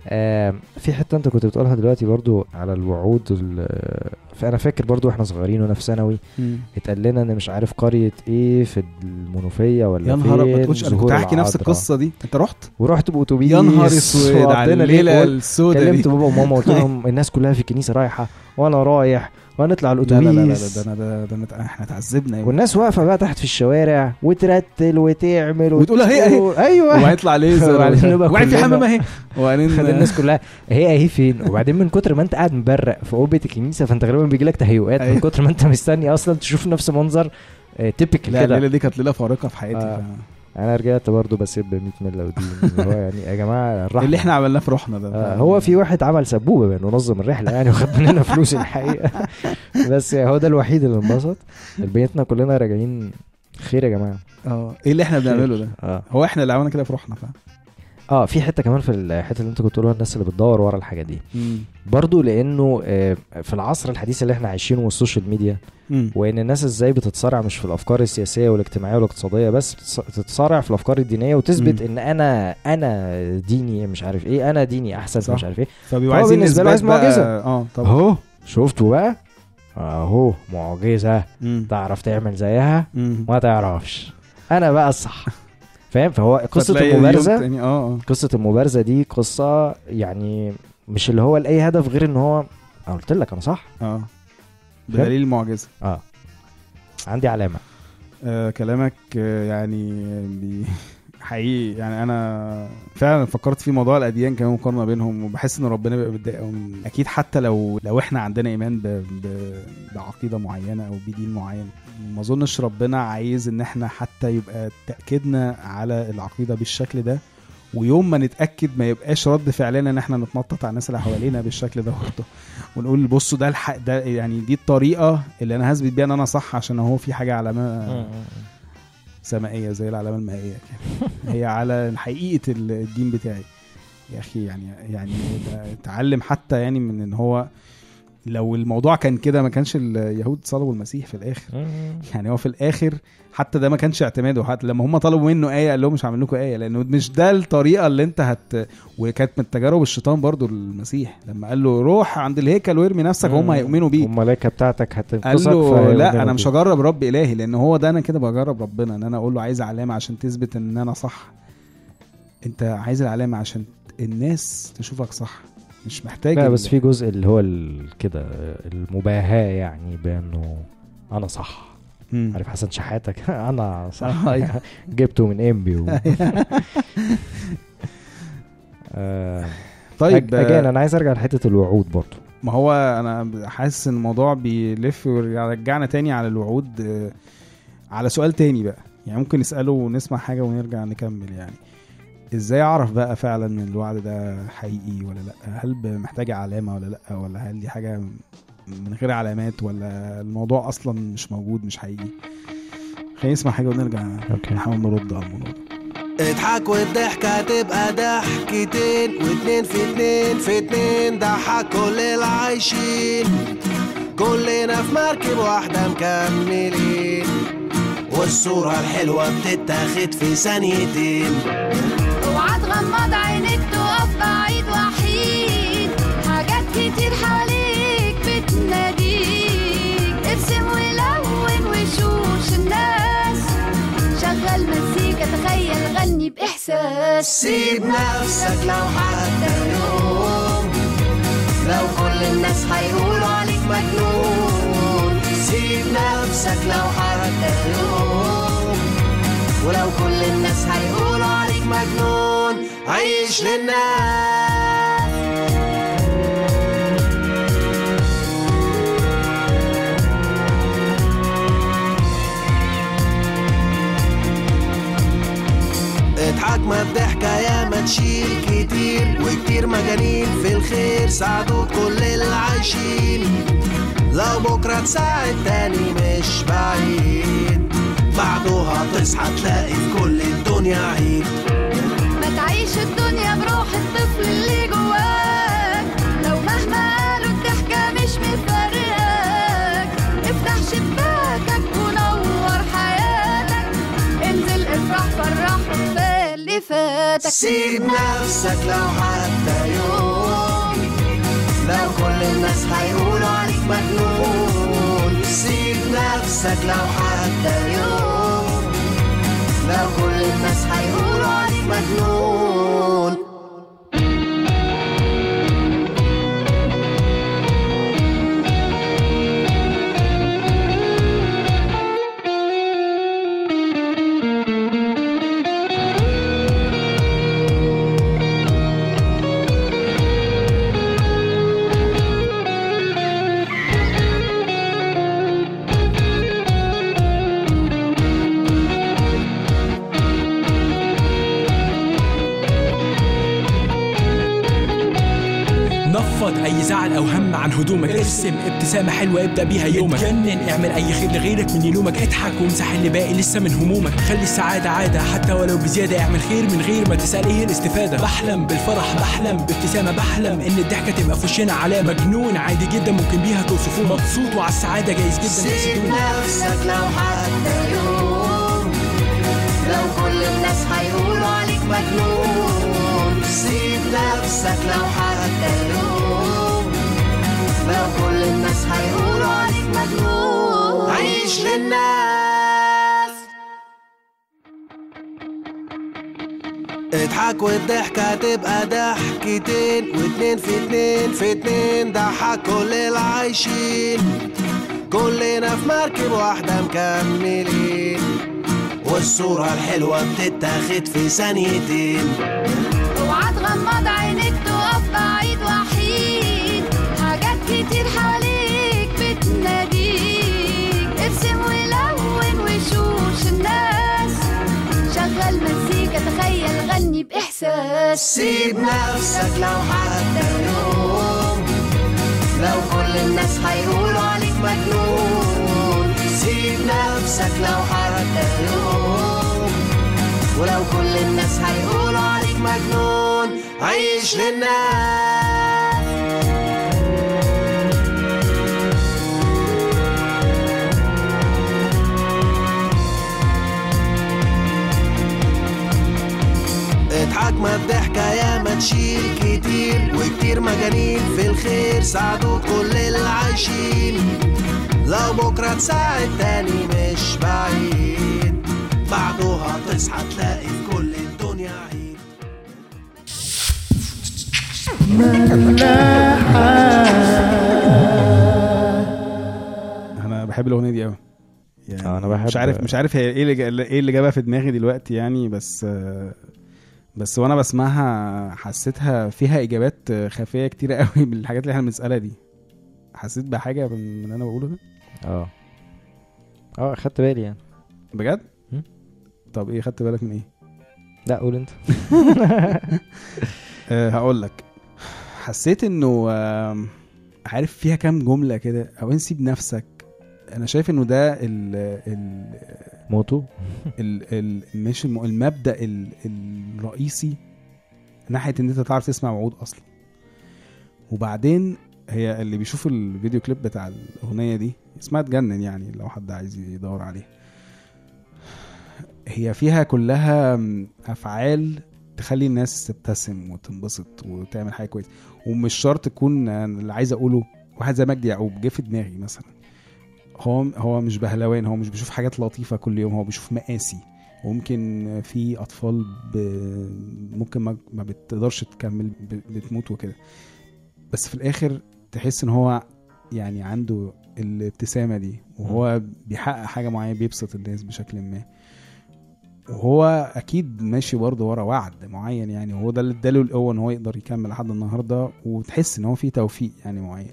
آه في حته انت كنت بتقولها دلوقتي برضو على الوعود ال- فانا فاكر برضو واحنا صغيرين وانا في ثانوي مم. اتقال لنا ان مش عارف قريه ايه في المنوفيه ولا يا نهار فين ما تقولش انا كنت ظهور هحكي نفس العذراء. القصه دي انت رحت ورحت باتوبيس يا نهار اسود على وقضينا الليله ليل السوداء دي كلمت بابا وماما قلت لهم الناس كلها في الكنيسه رايحه وانا رايح وهنطلع لا لا لا لا الاتوبيس ده انا ده, ده أنا- احنا اتعذبنا يوم. والناس واقفه بقى تحت في الشوارع وترتل وتعمل وتقول أهي أهي. وتقول- ايوه وهيطلع ليزر وبعدين نبقى وبعدين في كلنا- حمام اهي وبعدين خد الناس كلها هي اهي فين وبعدين من كتر ما انت قاعد مبرق في قبه الكنيسه فانت غالبا بيجي لك تهيؤات من أيوة. كتر ما انت مستني اصلا تشوف نفس منظر تيبيكال لا الليله كده دي كانت ليله فارقه في حياتي آه. ف- انا رجعت برضو بسب 100 ملة ودين اللي هو يعني يا جماعه الرحمه اللي احنا عملناه في روحنا ده آه هو في واحد عمل سبوبه بانه نظم الرحله يعني وخد مننا فلوس الحقيقه بس هو ده الوحيد اللي انبسط بقيتنا كلنا راجعين خير يا جماعه اه ايه اللي احنا بنعمله ده اه هو احنا اللي عملنا كده في روحنا فاهم اه في حته كمان في الحته اللي انت كنت بتقولها الناس اللي بتدور ورا الحاجات دي مم. برضو لانه آه، في العصر الحديث اللي احنا عايشينه والسوشيال ميديا مم. وان الناس ازاي بتصارع مش في الافكار السياسيه والاجتماعيه والاقتصاديه بس بتص- تتصارع في الافكار الدينيه وتثبت مم. ان انا انا ديني مش عارف ايه انا ديني احسن صح. مش عارف ايه فبيبقوا هو عايزين بالنسبة له نثبت عايز بقى- معجزة. اه طبعا اهو شفتوا بقى اهو معجزه مم. تعرف تعمل زيها مم. ما تعرفش انا بقى الصح فاهم فهو قصه فتلاقي يوم المبارزه تاني- اه اه قصه المبارزه دي قصه يعني مش اللي هو لاي هدف غير ان هو انا قلت لك انا صح اه بدليل المعجزه اه عندي علامه آه كلامك آه يعني بي حقيقي يعني انا فعلا فكرت في موضوع الاديان كمان مقارنه بينهم وبحس ان ربنا بيبقى متضايق قوي من اكيد حتى لو لو احنا عندنا ايمان ب... ب... بعقيده معينه او بدين معين ما اظنش ربنا عايز ان احنا حتى يبقى تاكيدنا على العقيده بالشكل ده ويوم ما نتاكد ما يبقاش رد فعلنا ان احنا نتنطط على الناس اللي حوالينا بالشكل ده برضه ونقول بصوا ده الحق ده يعني دي الطريقه اللي انا هثبت بيها ان انا صح عشان هو في حاجه علامه سمائيه زي العلامه المائيه كده هي على حقيقه الدين بتاعي يا اخي يعني يعني ده اتعلم حتى يعني من ان هو لو الموضوع كان كده ما كانش اليهود صلبوا المسيح في الاخر يعني هو في الاخر حتى ده ما كانش اعتماده حتى لما هم طلبوا منه ايه قال لهم مش هعمل لكم ايه لانه مش ده الطريقه اللي انت هت وكانت من تجارب الشيطان برضو المسيح لما قال له روح عند الهيكل وارمي نفسك هم هيؤمنوا بيك الملائكه بتاعتك هتنقذك قال له فهيؤمنوا لا انا بيك. مش هجرب رب الهي لان هو ده انا كده بجرب ربنا ان انا اقول له عايز علامه عشان تثبت ان انا صح انت عايز العلامه عشان الناس تشوفك صح مش محتاج لا ال- بس في جزء اللي هو ال- كده المباهاه يعني بانه انا صح مم. عارف حسن شحاتك انا صح آه، أيوة. جبته من انبي و... آه، طيب أج- اجان انا عايز ارجع لحته الوعود برضو ما هو انا حاسس ان الموضوع بيلف ويرجعنا تاني على الوعود آه، على سؤال تاني بقى يعني ممكن نساله ونسمع حاجه ونرجع نكمل يعني ازاي اعرف بقى فعلا ان الوعد ده حقيقي ولا لا هل ب- محتاجه علامه ولا لا ولا هل دي حاجه من غير علامات ولا الموضوع اصلا مش موجود مش حقيقي خلينا نسمع حاجه ونرجع أوكي. نحاول نرد على الموضوع ده اضحك والضحكة تبقى ضحكتين واتنين في اتنين في اتنين ضحك كل العايشين كلنا في مركب واحدة مكملين والصورة الحلوة بتتاخد في ثانيتين اوعى تغمض عينيك تقف بعيد وحيد حاجات كتير حواليك بتناديك ارسم ولون وشوش الناس شغل مزيكا تخيل غني باحساس سيب نفسك لو حتى يوم لو كل الناس هيقولوا عليك مجنون سيب نفسك لو حتى يوم ولو كل الناس هيقولوا عليك مجنون عيش للناس اضحك ما الضحكة يا ما تشيل كتير وكتير مجانين في الخير ساعدوا كل العايشين لو بكرة تساعد تاني مش بعيد بعدها تصحى تلاقي في كل الدنيا عيد ما تعيش الدنيا بروح الطفل اللي جواك لو مهما قالوا الضحكة مش مفرقاك افتح شباكك ونور حياتك انزل افرح فرح وكفاية اللي فاتك سيب نفسك لو حتى يوم لو كل الناس هيقولوا عليك مجنون سيب نفسك لو حتى يوم لو كل الناس هيقولوا عليك مجنون نفض اي زعل او هم عن هدومك ارسم ابتسامه حلوه ابدا بيها يومك اتجنن اعمل اي خير لغيرك من يلومك اضحك وامسح اللي باقي لسه من همومك خلي السعاده عاده حتى ولو بزياده اعمل خير من غير ما تسال ايه الاستفاده بحلم بالفرح بحلم بابتسامه بحلم ان الضحكه تبقى في وشنا علامه مجنون عادي جدا ممكن بيها توصفوه مبسوط وعلى السعاده جايز جدا سيب تحسدوه نفسك لو حتى يوم لو كل الناس هيقولوا عليك مجنون سيب نفسك لو حتى يوم لو كل الناس هيقولوا عليك مجنون عيش للناس اضحك والضحكة تبقى ضحكتين واتنين في اتنين في اتنين ضحك كل العايشين كلنا في مركب واحدة مكملين والصورة الحلوة بتتاخد في ثانيتين اوعى تغمض عينيك تقف بعيد وحيد حاجات كتير حواليك بتناديك ارسم ولون وشوش الناس شغل مزيكا تخيل غني بإحساس سيب نفسك لو حتى يوم لو كل الناس هيقولوا عليك مجنون سيب نفسك لو حتى يوم ولو كل الناس هيقولوا عليك مجنون عيش للناس اضحك ما الضحكة يا ما تشيل كتير وكتير مجانين في الخير ساعدوا كل اللي عايشين لو بكرة تساعد تاني مش بعيد بعدها تصحى تلاقي في كل الدنيا عيد انا بحب الاغنيه دي قوي يعني آه، أنا بحب- مش عارف مش عارف هي ايه اللي جا- ايه اللي جابها في دماغي دلوقتي يعني بس آه، بس وانا بسمعها حسيتها فيها اجابات آه، خفيه كتيره قوي من الحاجات اللي احنا بنسالها دي حسيت بحاجه من من اللي انا بقوله ده اه اه خدت بالي يعني بجد مم. طب ايه خدت بالك من ايه لا قول انت أه هقول لك حسيت انه آم، عارف فيها كام جمله كده او انسي بنفسك انا شايف انه ده ال ال موتو ال ال مش الم- المبدا ال الرئيسي ناحيه ان انت تعرف تسمع وعود اصلا وبعدين هي اللي بيشوف الفيديو كليب بتاع الاغنيه دي اسمها تجنن يعني لو حد عايز يدور عليها هي فيها كلها م، افعال تخلي الناس تبتسم وتنبسط وتعمل حاجه كويسه ومش شرط تكون أنا اللي عايز اقوله واحد زي مجدي يعقوب جه في دماغي مثلا هو هو مش بهلوان هو مش بيشوف حاجات لطيفه كل يوم هو بيشوف مقاسي وممكن في اطفال ب... ممكن ما, ما بتقدرش تكمل ب... بتموت وكده بس في الاخر تحس ان هو يعني عنده الابتسامه دي وهو بيحقق حاجه معينه بيبسط الناس بشكل ما وهو اكيد ماشي برضه ورا وعد معين يعني وهو ده اللي اداله القوه ان هو يقدر يكمل لحد النهارده وتحس ان هو في توفيق يعني معين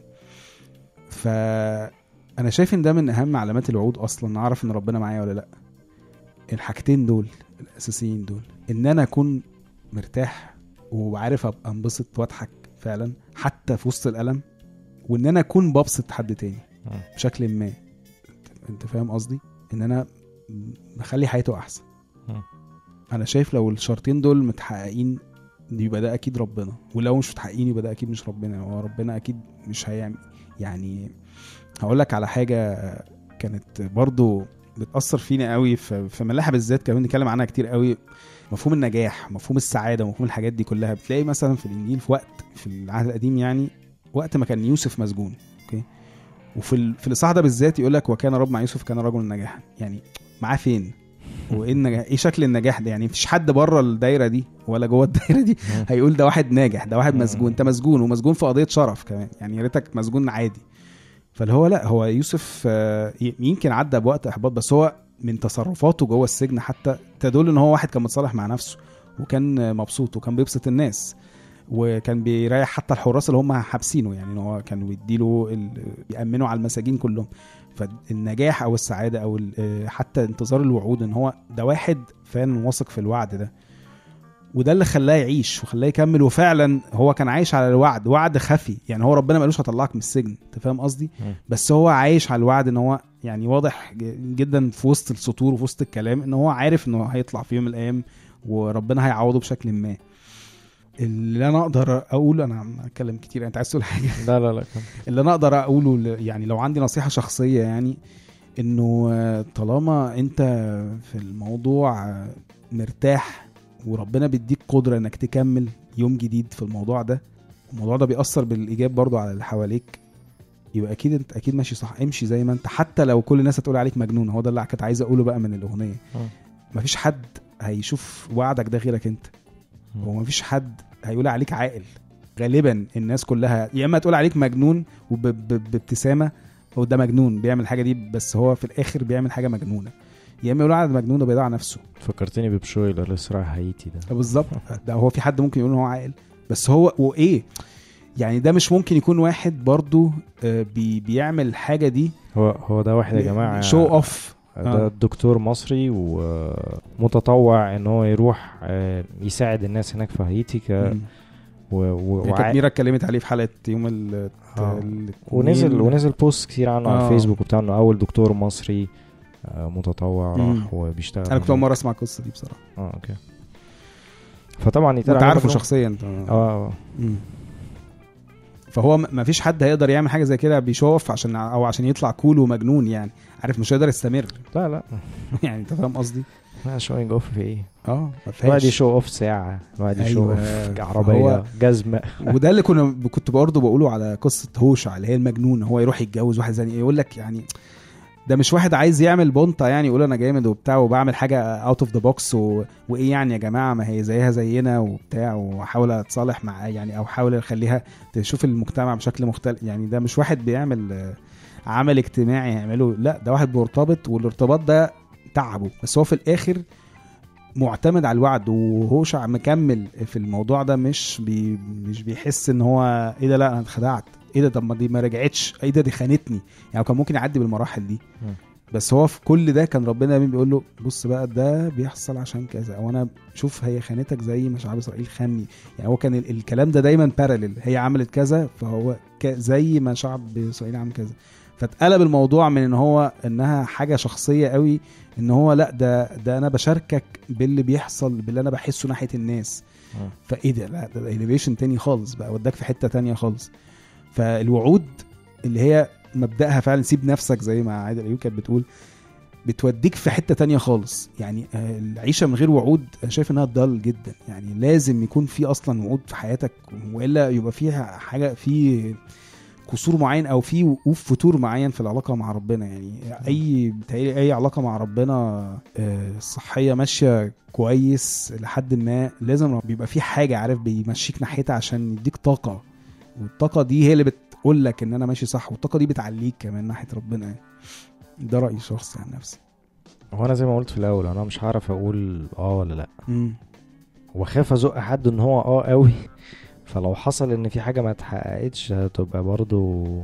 ف انا شايف ان ده من اهم علامات الوعود اصلا نعرف ان ربنا معايا ولا لا الحاجتين دول الاساسيين دول ان انا اكون مرتاح وعارف ابقى انبسط واضحك فعلا حتى في وسط الالم وان انا اكون ببسط حد تاني مم. بشكل ما انت فاهم قصدي ان انا بخلي حياته احسن مم. انا شايف لو الشرطين دول متحققين يبقى ده اكيد ربنا ولو مش متحققين يبقى ده اكيد مش ربنا هو ربنا اكيد مش هيعمل يعني هقول لك على حاجه كانت برضو بتاثر فينا قوي في في ملاحه بالذات كمان نتكلم عنها كتير قوي مفهوم النجاح مفهوم السعاده مفهوم الحاجات دي كلها بتلاقي مثلا في الانجيل في وقت في العهد القديم يعني وقت ما كان يوسف مسجون اوكي وفي ال... في الاصحاح ده بالذات يقول لك وكان رب مع يوسف كان رجل نجاحا يعني معاه فين وايه النجاح ايه شكل النجاح ده يعني مفيش حد بره الدايره دي ولا جوه الدايره دي هيقول ده واحد ناجح ده واحد مسجون انت مسجون ومسجون في قضيه شرف كمان يعني يا ريتك مسجون عادي فاللي هو لا هو يوسف آه، ي- يمكن عدى بوقت احباط بس هو من تصرفاته جوه السجن حتى تدل ان هو واحد كان متصالح مع نفسه وكان آه، مبسوط وكان بيبسط الناس وكان بيريح حتى الحراس اللي هم حابسينه يعني ان هو كانوا بيديله ال- بيأمنوا على المساجين كلهم فالنجاح او السعاده او ال- آه، حتى انتظار الوعود ان هو ده واحد فعلا واثق في الوعد ده وده اللي خلاه يعيش وخلاه يكمل وفعلا هو كان عايش على الوعد وعد خفي يعني هو ربنا ما قالوش هطلعك من السجن انت فاهم قصدي مم. بس هو عايش على الوعد ان هو يعني واضح ج- جدا في وسط السطور وفي وسط الكلام ان هو عارف انه هيطلع في يوم من الايام وربنا هيعوضه بشكل ما اللي انا اقدر اقوله انا عم اتكلم كتير انت عايز تقول حاجه لا لا لا كمل. اللي انا اقدر اقوله ل- يعني لو عندي نصيحه شخصيه يعني انه آه، طالما انت في الموضوع آه، مرتاح وربنا بيديك قدره انك تكمل يوم جديد في الموضوع ده الموضوع ده بيأثر بالايجاب برضو على اللي حواليك يبقى اكيد انت اكيد ماشي صح امشي زي ما انت حتى لو كل الناس هتقول عليك مجنون هو ده اللي كنت عايز اقوله بقى من الاغنيه مم. مفيش حد هيشوف وعدك ده غيرك انت مم. ومفيش حد هيقول عليك عاقل غالبا الناس كلها يا اما تقول عليك مجنون وبابتسامه هو ده مجنون بيعمل الحاجه دي بس هو في الاخر بيعمل حاجه مجنونه يا اما يقولوا على مجنون ده بيضيع نفسه فكرتني ببشوي اللي لسه رايح هايتي ده بالظبط ده هو في حد ممكن يقول ان هو عاقل بس هو وايه يعني ده مش ممكن يكون واحد برضو آه، بي بيعمل الحاجه دي هو هو ده واحد يا جماعه شو اوف ده آه. دكتور مصري ومتطوع ان هو يروح آه، يساعد الناس هناك في هايتي ك و... و... كانت وع- ميرا اتكلمت عليه في حلقه يوم ال آه. الاثنين. ونزل ونزل بوست كتير عنه على آه. الفيسبوك وبتاع انه اول دكتور مصري آه، متطوع مم. راح وبيشتغل انا كنت اول هناك. مره اسمع القصه دي بصراحه اه اوكي فطبعا يتقال انت عليه عارفه مجنون. شخصيا انت اه آه. مم. فهو م- ما فيش حد هيقدر يعمل حاجه زي كده بيشوف عشان او عشان يطلع كول ومجنون يعني عارف مش هيقدر يستمر لا لا يعني انت فاهم قصدي لا شوينج اوف في ايه اه ما الواحد فيهاش يشو اوف ساعة الواحد يشو أيوة. اوف عربية هو- جزمة وده اللي كنا كنت برضه بقوله على قصه هوشع اللي هي المجنون هو يروح يتجوز واحد زي يقول لك يعني ده مش واحد عايز يعمل بونطه يعني يقول انا جامد وبتاع وبعمل حاجه اوت اوف ذا بوكس وايه يعني يا جماعه ما هي زيها زينا وبتاع واحاول اتصالح مع يعني او احاول اخليها تشوف المجتمع بشكل مختلف يعني ده مش واحد بيعمل آه، عمل اجتماعي يعمله لا ده واحد بيرتبط والارتباط ده تعبه بس هو في الاخر معتمد على الوعد وهوشع مكمل في الموضوع ده مش بي مش بيحس ان هو ايه ده لا انا اتخدعت ايه ده طب ما دي ما رجعتش ايه ده دي خانتني يعني كان ممكن يعدي بالمراحل دي مم. بس هو في كل ده كان ربنا دايما بيقول له بص بقى ده بيحصل عشان كذا او انا شوف هي خانتك زي ما شعب اسرائيل خاني يعني هو كان ال- الكلام ده دايما باراليل هي عملت كذا فهو ك- زي ما شعب اسرائيل عمل كذا فاتقلب الموضوع من ان هو انها حاجه شخصيه قوي ان هو لا ده ده انا بشاركك باللي بيحصل باللي انا بحسه ناحيه الناس مم. فايه ده لا ده اليفيشن تاني خالص بقى وداك في حته تانية خالص فالوعود اللي هي مبداها فعلا سيب نفسك زي ما عادل ايوب كانت بتقول بتوديك في حته تانية خالص يعني آه، العيشه من غير وعود انا شايف انها ضل جدا يعني لازم يكون في اصلا وعود في حياتك والا يبقى فيها حاجه في قصور معين او في وقوف فتور معين في العلاقه مع ربنا يعني اي بتهيألي اي علاقه مع ربنا آه، صحيه ماشيه كويس لحد ما لازم بيبقى في حاجه عارف بيمشيك ناحيتها عشان يديك طاقه والطاقه دي هي اللي بتقول لك ان انا ماشي صح والطاقه دي بتعليك كمان ناحيه ربنا يعني ده رايي الشخصي عن نفسي هو انا زي ما قلت في الاول انا مش هعرف اقول اه ولا لا مم. واخاف ازق حد ان هو اه قوي فلو حصل ان في حاجه ما اتحققتش هتبقى برضو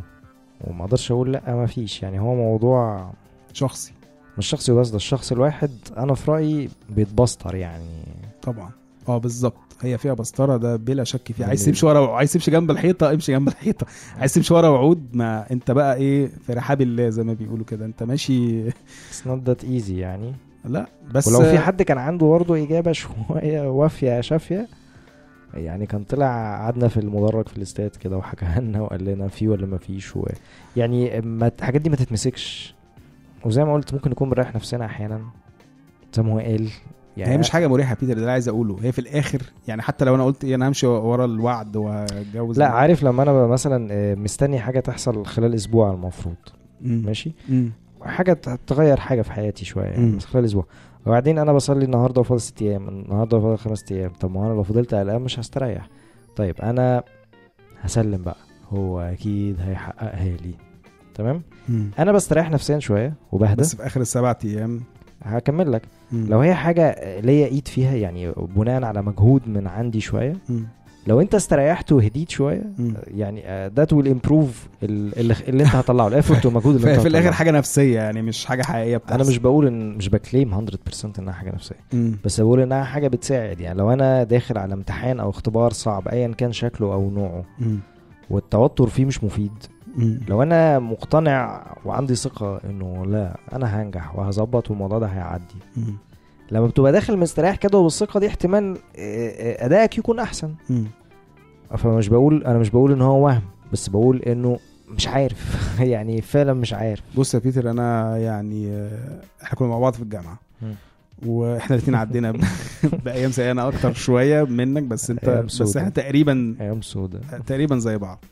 وما اقدرش اقول لا ما فيش يعني هو موضوع شخصي مش شخصي بس ده الشخص الواحد انا في رايي بيتبستر يعني طبعا اه بالظبط هي فيها بسطره ده بلا شك فيه عايز يعني- تمشي ورا عايز تمشي جنب الحيطه امشي جنب الحيطه عايز تمشي ورا وعود ما انت بقى ايه في رحاب الله زي ما بيقولوا كده انت ماشي it's not that easy يعني لا بس ولو في حد كان عنده برضه اجابه شويه وافيه شافيه يعني كان طلع قعدنا في المدرج في الاستاد كده وحكى لنا وقال لنا في ولا ما فيش و... يعني ما الحاجات دي ما تتمسكش وزي ما قلت ممكن نكون بنريح نفسنا احيانا زي ما هو قال يعني هي مش حاجه مريحه يا بيتر ده اللي عايز اقوله هي في الاخر يعني حتى لو انا قلت ايه انا همشي ورا الوعد وهتجوز لا عارف لما انا ببقى مثلا آه، مستني حاجه تحصل خلال اسبوع المفروض مم. ماشي مم. حاجه ت- تغير حاجه في حياتي شويه يعني مم. بس خلال اسبوع وبعدين انا بصلي النهارده وفاضل ست ايام النهارده وفاضل خمس ايام طب ما انا لو فضلت قلقان مش هستريح طيب انا هسلم بقى هو اكيد هيحققها لي تمام مم. انا بستريح نفسيا شويه وبهدى بس في اخر السبع ايام هكمل لك مم. لو هي حاجه ليا ايد فيها يعني بناء على مجهود من عندي شويه مم. لو انت استريحت وهديت شويه مم. يعني ذات ويل امبروف اللي, اللي انت هتطلعه الافورت والمجهود اللي انت فهي في الاخر هتطلعه. حاجه نفسيه يعني مش حاجه حقيقيه بتحصل انا مش بقول ان مش بكليم 100% انها حاجه نفسيه مم. بس بقول انها حاجه بتساعد يعني لو انا داخل على امتحان او اختبار صعب ايا كان شكله او نوعه مم. والتوتر فيه مش مفيد مم. لو انا مقتنع وعندي ثقه انه لا انا هنجح وهظبط والموضوع ده هيعدي مم. لما بتبقى داخل مستريح كده وبالثقه دي احتمال آه، آه، ادائك يكون احسن مم. فمش بقول انا مش بقول ان هو وهم بس بقول انه مش عارف يعني فعلا مش عارف بص يا بيتر انا يعني آه، احنا كنا مع بعض في الجامعه مم. واحنا الاثنين عدينا ب- بايام سيئه اكتر شويه منك بس انت أيام بس سودة. احنا تقريبا ايام سودة تقريبا زي بعض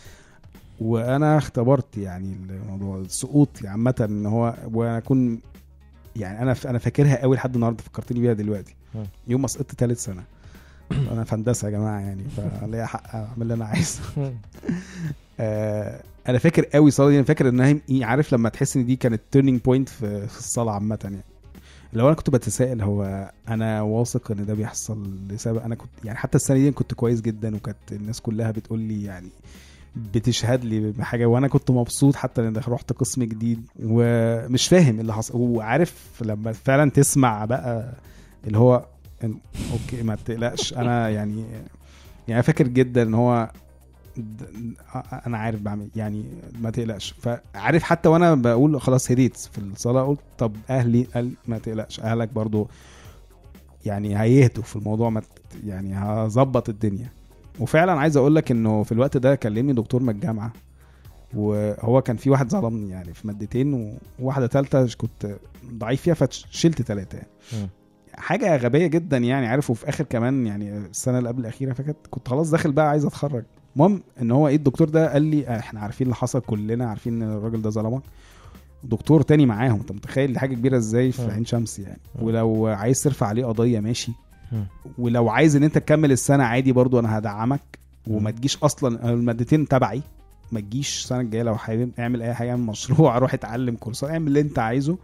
وانا اختبرت يعني الموضوع السقوط عامه ان هو وانا اكون يعني انا انا فاكرها قوي لحد النهارده فكرتني بيها دلوقتي مم. يوم ما سقطت ثالث سنه انا في هندسه يا جماعه يعني فليا حق اعمل اللي انا عايزه آه انا فاكر قوي الصلاه دي انا فاكر انها إيه، عارف لما تحس ان دي كانت تيرنينج بوينت في, في الصلاه عامه يعني لو انا كنت بتساءل هو انا واثق ان ده بيحصل لسبب انا كنت يعني حتى السنه دي كنت كويس جدا وكانت الناس كلها بتقول لي يعني بتشهد لي بحاجه وانا كنت مبسوط حتى ان رحت قسم جديد ومش فاهم اللي حصل وعارف لما فعلا تسمع بقى اللي هو إن- اوكي ما تقلقش انا يعني يعني فاكر جدا ان هو د- انا عارف بعمل يعني ما تقلقش فعارف حتى وانا بقول خلاص هديت في الصلاه قلت طب اهلي قال ما تقلقش اهلك برضو يعني هيهدوا في الموضوع ما ت- يعني هظبط الدنيا وفعلا عايز اقول لك انه في الوقت ده كلمني دكتور من الجامعه وهو كان في واحد ظلمني يعني في مادتين وواحده ثالثه كنت ضعيف فيها فشلت ثلاثه يعني مم. حاجه غبيه جدا يعني عارف وفي اخر كمان يعني السنه اللي قبل الاخيره فكانت كنت خلاص داخل بقى عايز اتخرج المهم ان هو ايه الدكتور ده قال لي احنا عارفين اللي حصل كلنا عارفين ان الراجل ده ظلمك دكتور تاني معاهم انت متخيل دي حاجه كبيره ازاي في مم. عين شمس يعني مم. ولو عايز ترفع عليه قضيه ماشي مم. ولو عايز ان انت تكمل السنه عادي برضو انا هدعمك وما مم. تجيش اصلا المادتين تبعي ما تجيش السنه الجايه لو حابب اعمل اي حاجه اعمل مشروع روح اتعلم كورسات اعمل اللي انت عايزه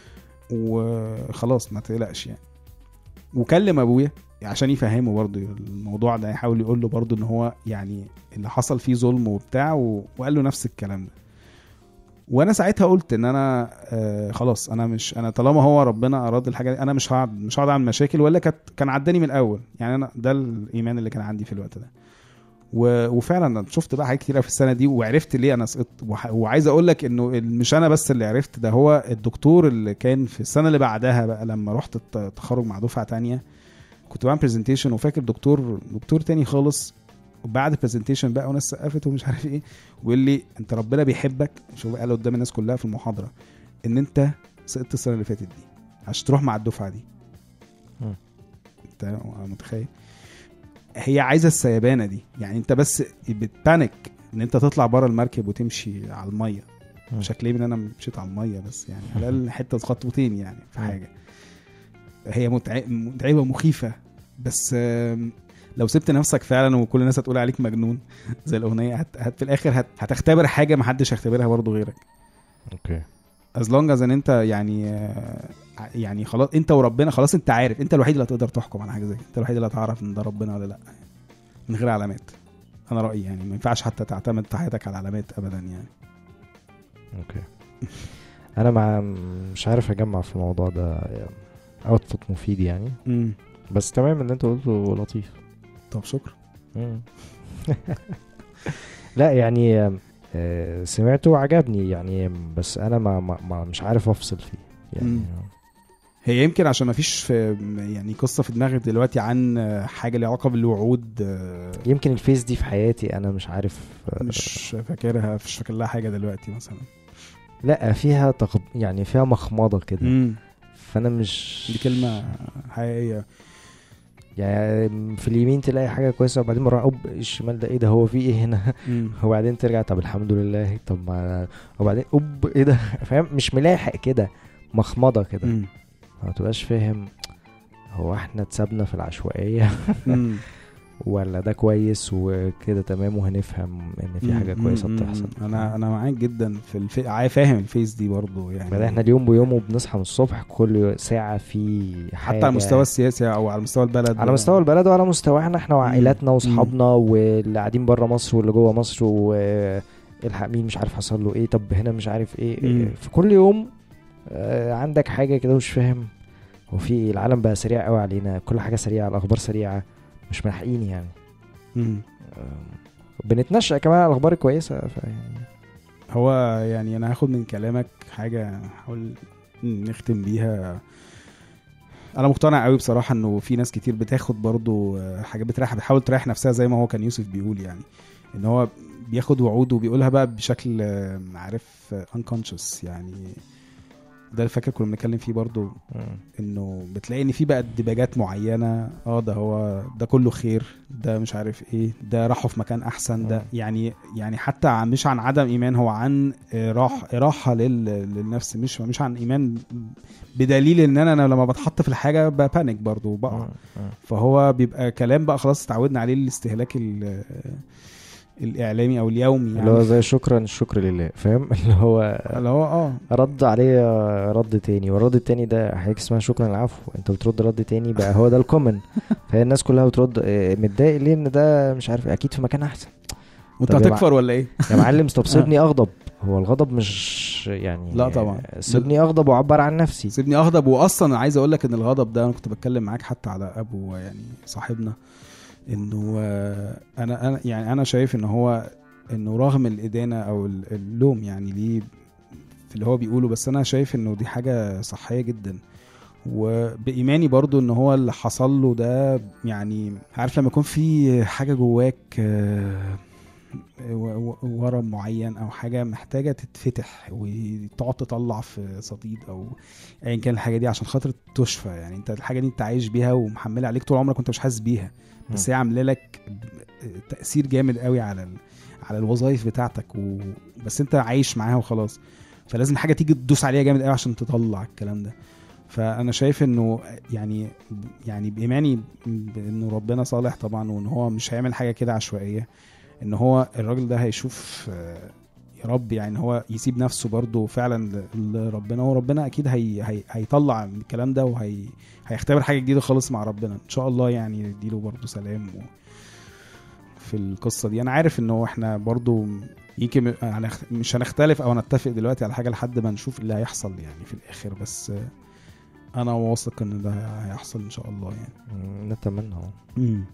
وخلاص ما تقلقش يعني وكلم ابويا عشان يفهمه برضه الموضوع ده يحاول يقول له برضه ان هو يعني اللي حصل فيه ظلم وبتاع و... وقال له نفس الكلام ده وانا ساعتها قلت ان انا آه خلاص انا مش انا طالما هو ربنا اراد الحاجه دي انا مش هقعد مش هقعد اعمل مشاكل ولا كانت كان عداني من الاول يعني انا ده الايمان اللي كان عندي في الوقت ده و... وفعلا أنا شفت بقى حاجات كتيره في السنه دي وعرفت ليه انا سقطت وح... وعايز اقول لك انه ال- مش انا بس اللي عرفت ده هو الدكتور اللي كان في السنه اللي بعدها بقى لما رحت الت- التخرج مع دفعه تانية كنت بعمل برزنتيشن وفاكر دكتور دكتور تاني خالص بعد البرزنتيشن بقى وناس سقفت ومش عارف ايه ويقول لي انت ربنا بيحبك شوف قال قدام الناس كلها في المحاضره ان انت سقطت السنه اللي فاتت دي عشان تروح مع الدفعه دي مم. انت متخيل هي عايزه السيبانه دي يعني انت بس بتبانك ان انت تطلع بره المركب وتمشي على الميه مم. مش هتلاقي ان انا مشيت على الميه بس يعني على الاقل حته خطوتين يعني في مم. حاجه هي متع- متعبه ومخيفه بس آم، لو سبت نفسك فعلا وكل الناس هتقول عليك مجنون زي الاغنيه هت... هت... في الاخر هت... هتختبر حاجه محدش هيختبرها برضه غيرك اوكي از لونج از ان انت يعني آه، يعني خلاص انت وربنا خلاص انت عارف انت الوحيد اللي هتقدر تحكم على حاجه زي كده انت الوحيد اللي هتعرف ان ده ربنا ولا لا من غير علامات انا رايي يعني ما ينفعش حتى تعتمد في حياتك على علامات ابدا يعني اوكي انا مع مش عارف اجمع في الموضوع ده اوتبوت مفيد يعني امم بس تمام اللي انت قلته لطيف طب شكرا مم. لا يعني آه، سمعته وعجبني يعني بس انا ما, ما, ما مش عارف افصل فيه يعني مم. هي يمكن عشان ما فيش في يعني قصه في دماغك دلوقتي عن آه، حاجه ليها علاقه بالوعود آه، يمكن الفيس دي في حياتي انا مش عارف آه، مش فاكرها مش فاكر لها حاجه دلوقتي مثلا لا فيها تغب يعني فيها مخمضه كده امم فانا مش دي كلمه حقيقيه يعني في اليمين تلاقي حاجه كويسه وبعدين مره اوب الشمال ده ايه ده هو في ايه هنا مم. وبعدين ترجع طب الحمد لله طب ما وبعدين اوب ايه ده فاهم مش ملاحق كده مخمضه كده مم. ما تبقاش فاهم هو احنا اتسابنا في العشوائيه مم. ولا ده كويس وكده تمام وهنفهم ان في حاجه مم. كويسه مم. بتحصل انا انا معاك جدا في الف... عا- فاهم الفيس دي برضو يعني بعدين احنا اليوم بيومه بنصحى من الصبح كل ساعه في حاجه حتى على المستوى السياسي او على مستوى البلد على مستوى البلد وعلى مستوانا احنا وعائلاتنا واصحابنا واللي قاعدين بره مصر واللي جوه مصر والحق مين مش عارف حصل له ايه طب هنا مش عارف ايه مم. في كل يوم آه، عندك حاجه كده مش فاهم هو في إيه؟ العالم بقى سريع قوي علينا كل حاجه سريعه الاخبار سريعه مش ملاحقين يعني مم. آم، بنتنشأ كمان على الاخبار الكويسه فيعني هو يعني انا هاخد من كلامك حاجه نحاول نختم بيها انا مقتنع قوي بصراحه انه في ناس كتير بتاخد برضو آه، حاجات بتريح بتحاول تريح نفسها زي ما هو كان يوسف بيقول يعني ان هو بياخد وعود وبيقولها بقى بشكل آه، عارف انكونشس يعني ده اللي فاكر كنا بنتكلم فيه برضو مم. انه بتلاقي ان في بقى دباجات معينه اه ده هو ده كله خير ده مش عارف ايه ده راحوا في مكان احسن ده مم. يعني يعني حتى عن مش عن عدم ايمان هو عن آه، راح راحه لل للنفس مش مش عن ايمان بدليل ان انا أنا لما بتحط في الحاجه ببانيك برضو وبقع مم. مم. فهو بيبقى كلام بقى خلاص اتعودنا عليه الاستهلاك ال- الاعلامي او اليومي اللي هو يعني زي شكرا الشكر لله فاهم اللي هو اللي هو اه رد عليه رد تاني والرد التاني ده حاجه اسمها شكرا العفو انت بترد رد تاني بقى هو ده الكومن فهي الناس كلها بترد إيه، متضايق ليه ان ده مش عارف اكيد في مكان احسن وانت طب يا هتكفر ولا ايه؟ يا معلم طب سيبني اغضب هو الغضب مش يعني لا طبعا. سيبني اغضب واعبر عن نفسي سيبني اغضب واصلا عايز اقول لك ان الغضب ده انا كنت بتكلم معاك حتى على ابو يعني صاحبنا انه آه، انا انا يعني انا شايف ان هو انه رغم الادانه او ال- اللوم يعني ليه في اللي هو بيقوله بس انا شايف انه دي حاجه صحيه جدا وبايماني برضو ان هو اللي حصل له ده يعني عارف لما يكون في حاجه جواك آه، و- و- ورم معين او حاجه محتاجه تتفتح وتقعد تطلع في صديد او ايا كان الحاجه دي عشان خاطر تشفى يعني انت الحاجه دي انت عايش بيها ومحمله عليك طول عمرك وانت مش حاسس بيها بس هي عامله لك تاثير جامد قوي على ال... على الوظائف بتاعتك و... بس انت عايش معاها وخلاص فلازم حاجه تيجي تدوس عليها جامد قوي عشان تطلع الكلام ده فانا شايف انه يعني يعني بايماني بانه ربنا صالح طبعا وان هو مش هيعمل حاجه كده عشوائيه ان هو الراجل ده هيشوف آه، يا رب يعني هو يسيب نفسه برضه فعلا ل- لربنا وربنا اكيد هي هي هيطلع من الكلام ده وهي هيختبر حاجه جديده خالص مع ربنا ان شاء الله يعني يديله برضه سلام و في القصه دي انا عارف ان هو احنا برضه يمكن م- هنخ- مش هنختلف او نتفق دلوقتي على حاجه لحد ما نشوف اللي هيحصل يعني في الاخر بس آه، انا واثق ان ده هيحصل ان شاء الله يعني مم، نتمنى اه مم.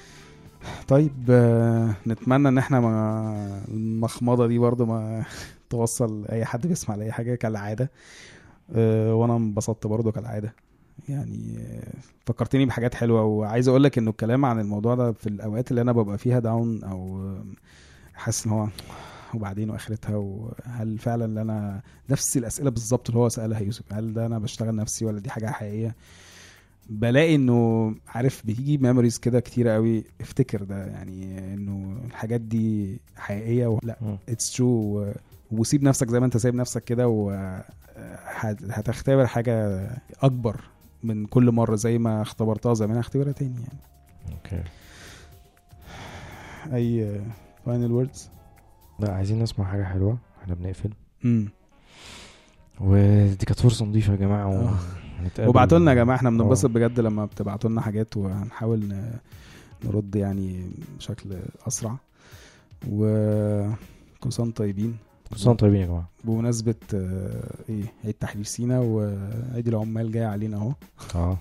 طيب آه، نتمنى ان احنا ما المخمضه دي برضو ما توصل اي حد بيسمع لاي حاجه كالعاده آه، وانا انبسطت برضو كالعاده يعني آه، فكرتني بحاجات حلوه وعايز اقول لك انه الكلام عن الموضوع ده في الاوقات اللي انا ببقى فيها داون او آه، حاسس ان هو وبعدين واخرتها وهل فعلا اللي انا نفس الاسئله بالظبط اللي هو سالها يوسف هل ده انا بشتغل نفسي ولا دي حاجه حقيقيه بلاقي انه عارف بتيجي ميموريز كده كتيره قوي افتكر ده يعني انه الحاجات دي حقيقيه ولا مم. اتس ترو وسيب نفسك زي ما انت سايب نفسك كده وهتختبر حاجه اكبر من كل مره زي ما اختبرتها زمان هختبرها تاني يعني اوكي اي فاينل ووردز لا عايزين نسمع حاجه حلوه احنا بنقفل امم ودي كانت فرصه نظيفه يا جماعه آه. ونتقابل وبعتوا لنا يا جماعه احنا آه. بننبسط بجد لما بتبعتوا لنا حاجات وهنحاول ن- نرد يعني بشكل اسرع و كل سنه وانتم طيبين كل سنه وانتم طيبين يا جماعه بمناسبة آه، ايه عيد تحرير سينا وعيد العمال جاي علينا اهو اه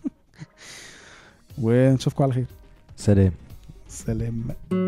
ونشوفكم على خير سلام سلام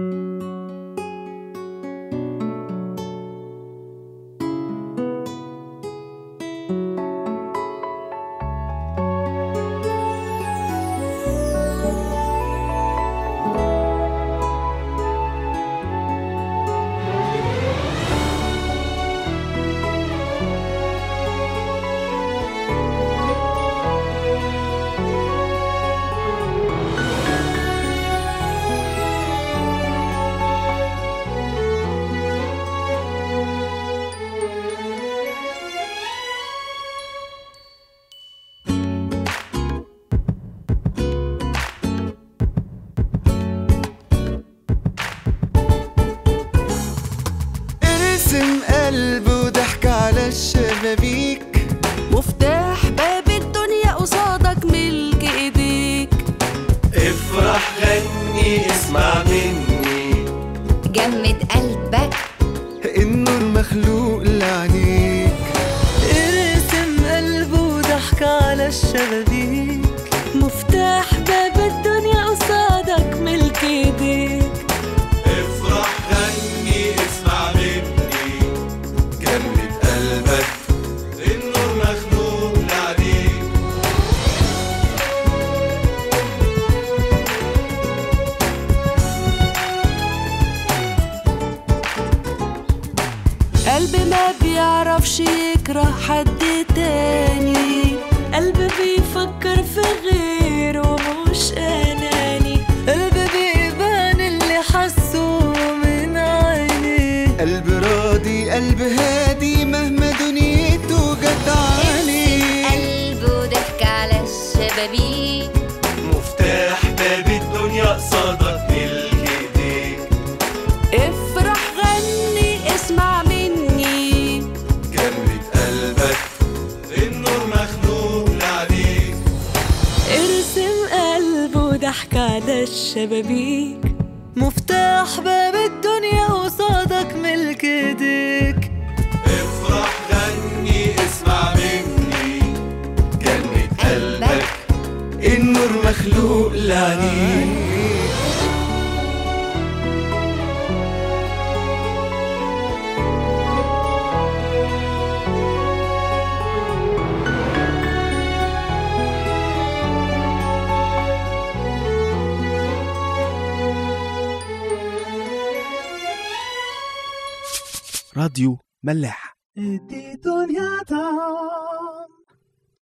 ارسم قلب وضحك على الشبابيك مفتاح باب الدنيا قصادك ملك ايديك افرح غني اسمع مني جمد قلبك النور مخلوق لعينيك ارسم قلب وضحك على الشبابيك مفتاح باب الدنيا قصادك ملك ايديك افرح غني اسمع مني جمد قلبك النور مخلوق لعينيك قلب ما بيعرفش يكره حد تاني قلب بيفكر في غيره مش اناني قلب بيبان اللي حسه من عينيه قلب راضي قلب هادي مهما دنيته جت عليه قلبه ضحك على الشبابيك مفتاح باب الدنيا قصادك ملك ايديك الشبابيك مفتاح باب الدنيا قصادك ملك ايديك افرح غني اسمع مني جنة قلبك النور مخلوق لعنيك راديو ملاح دي دنيا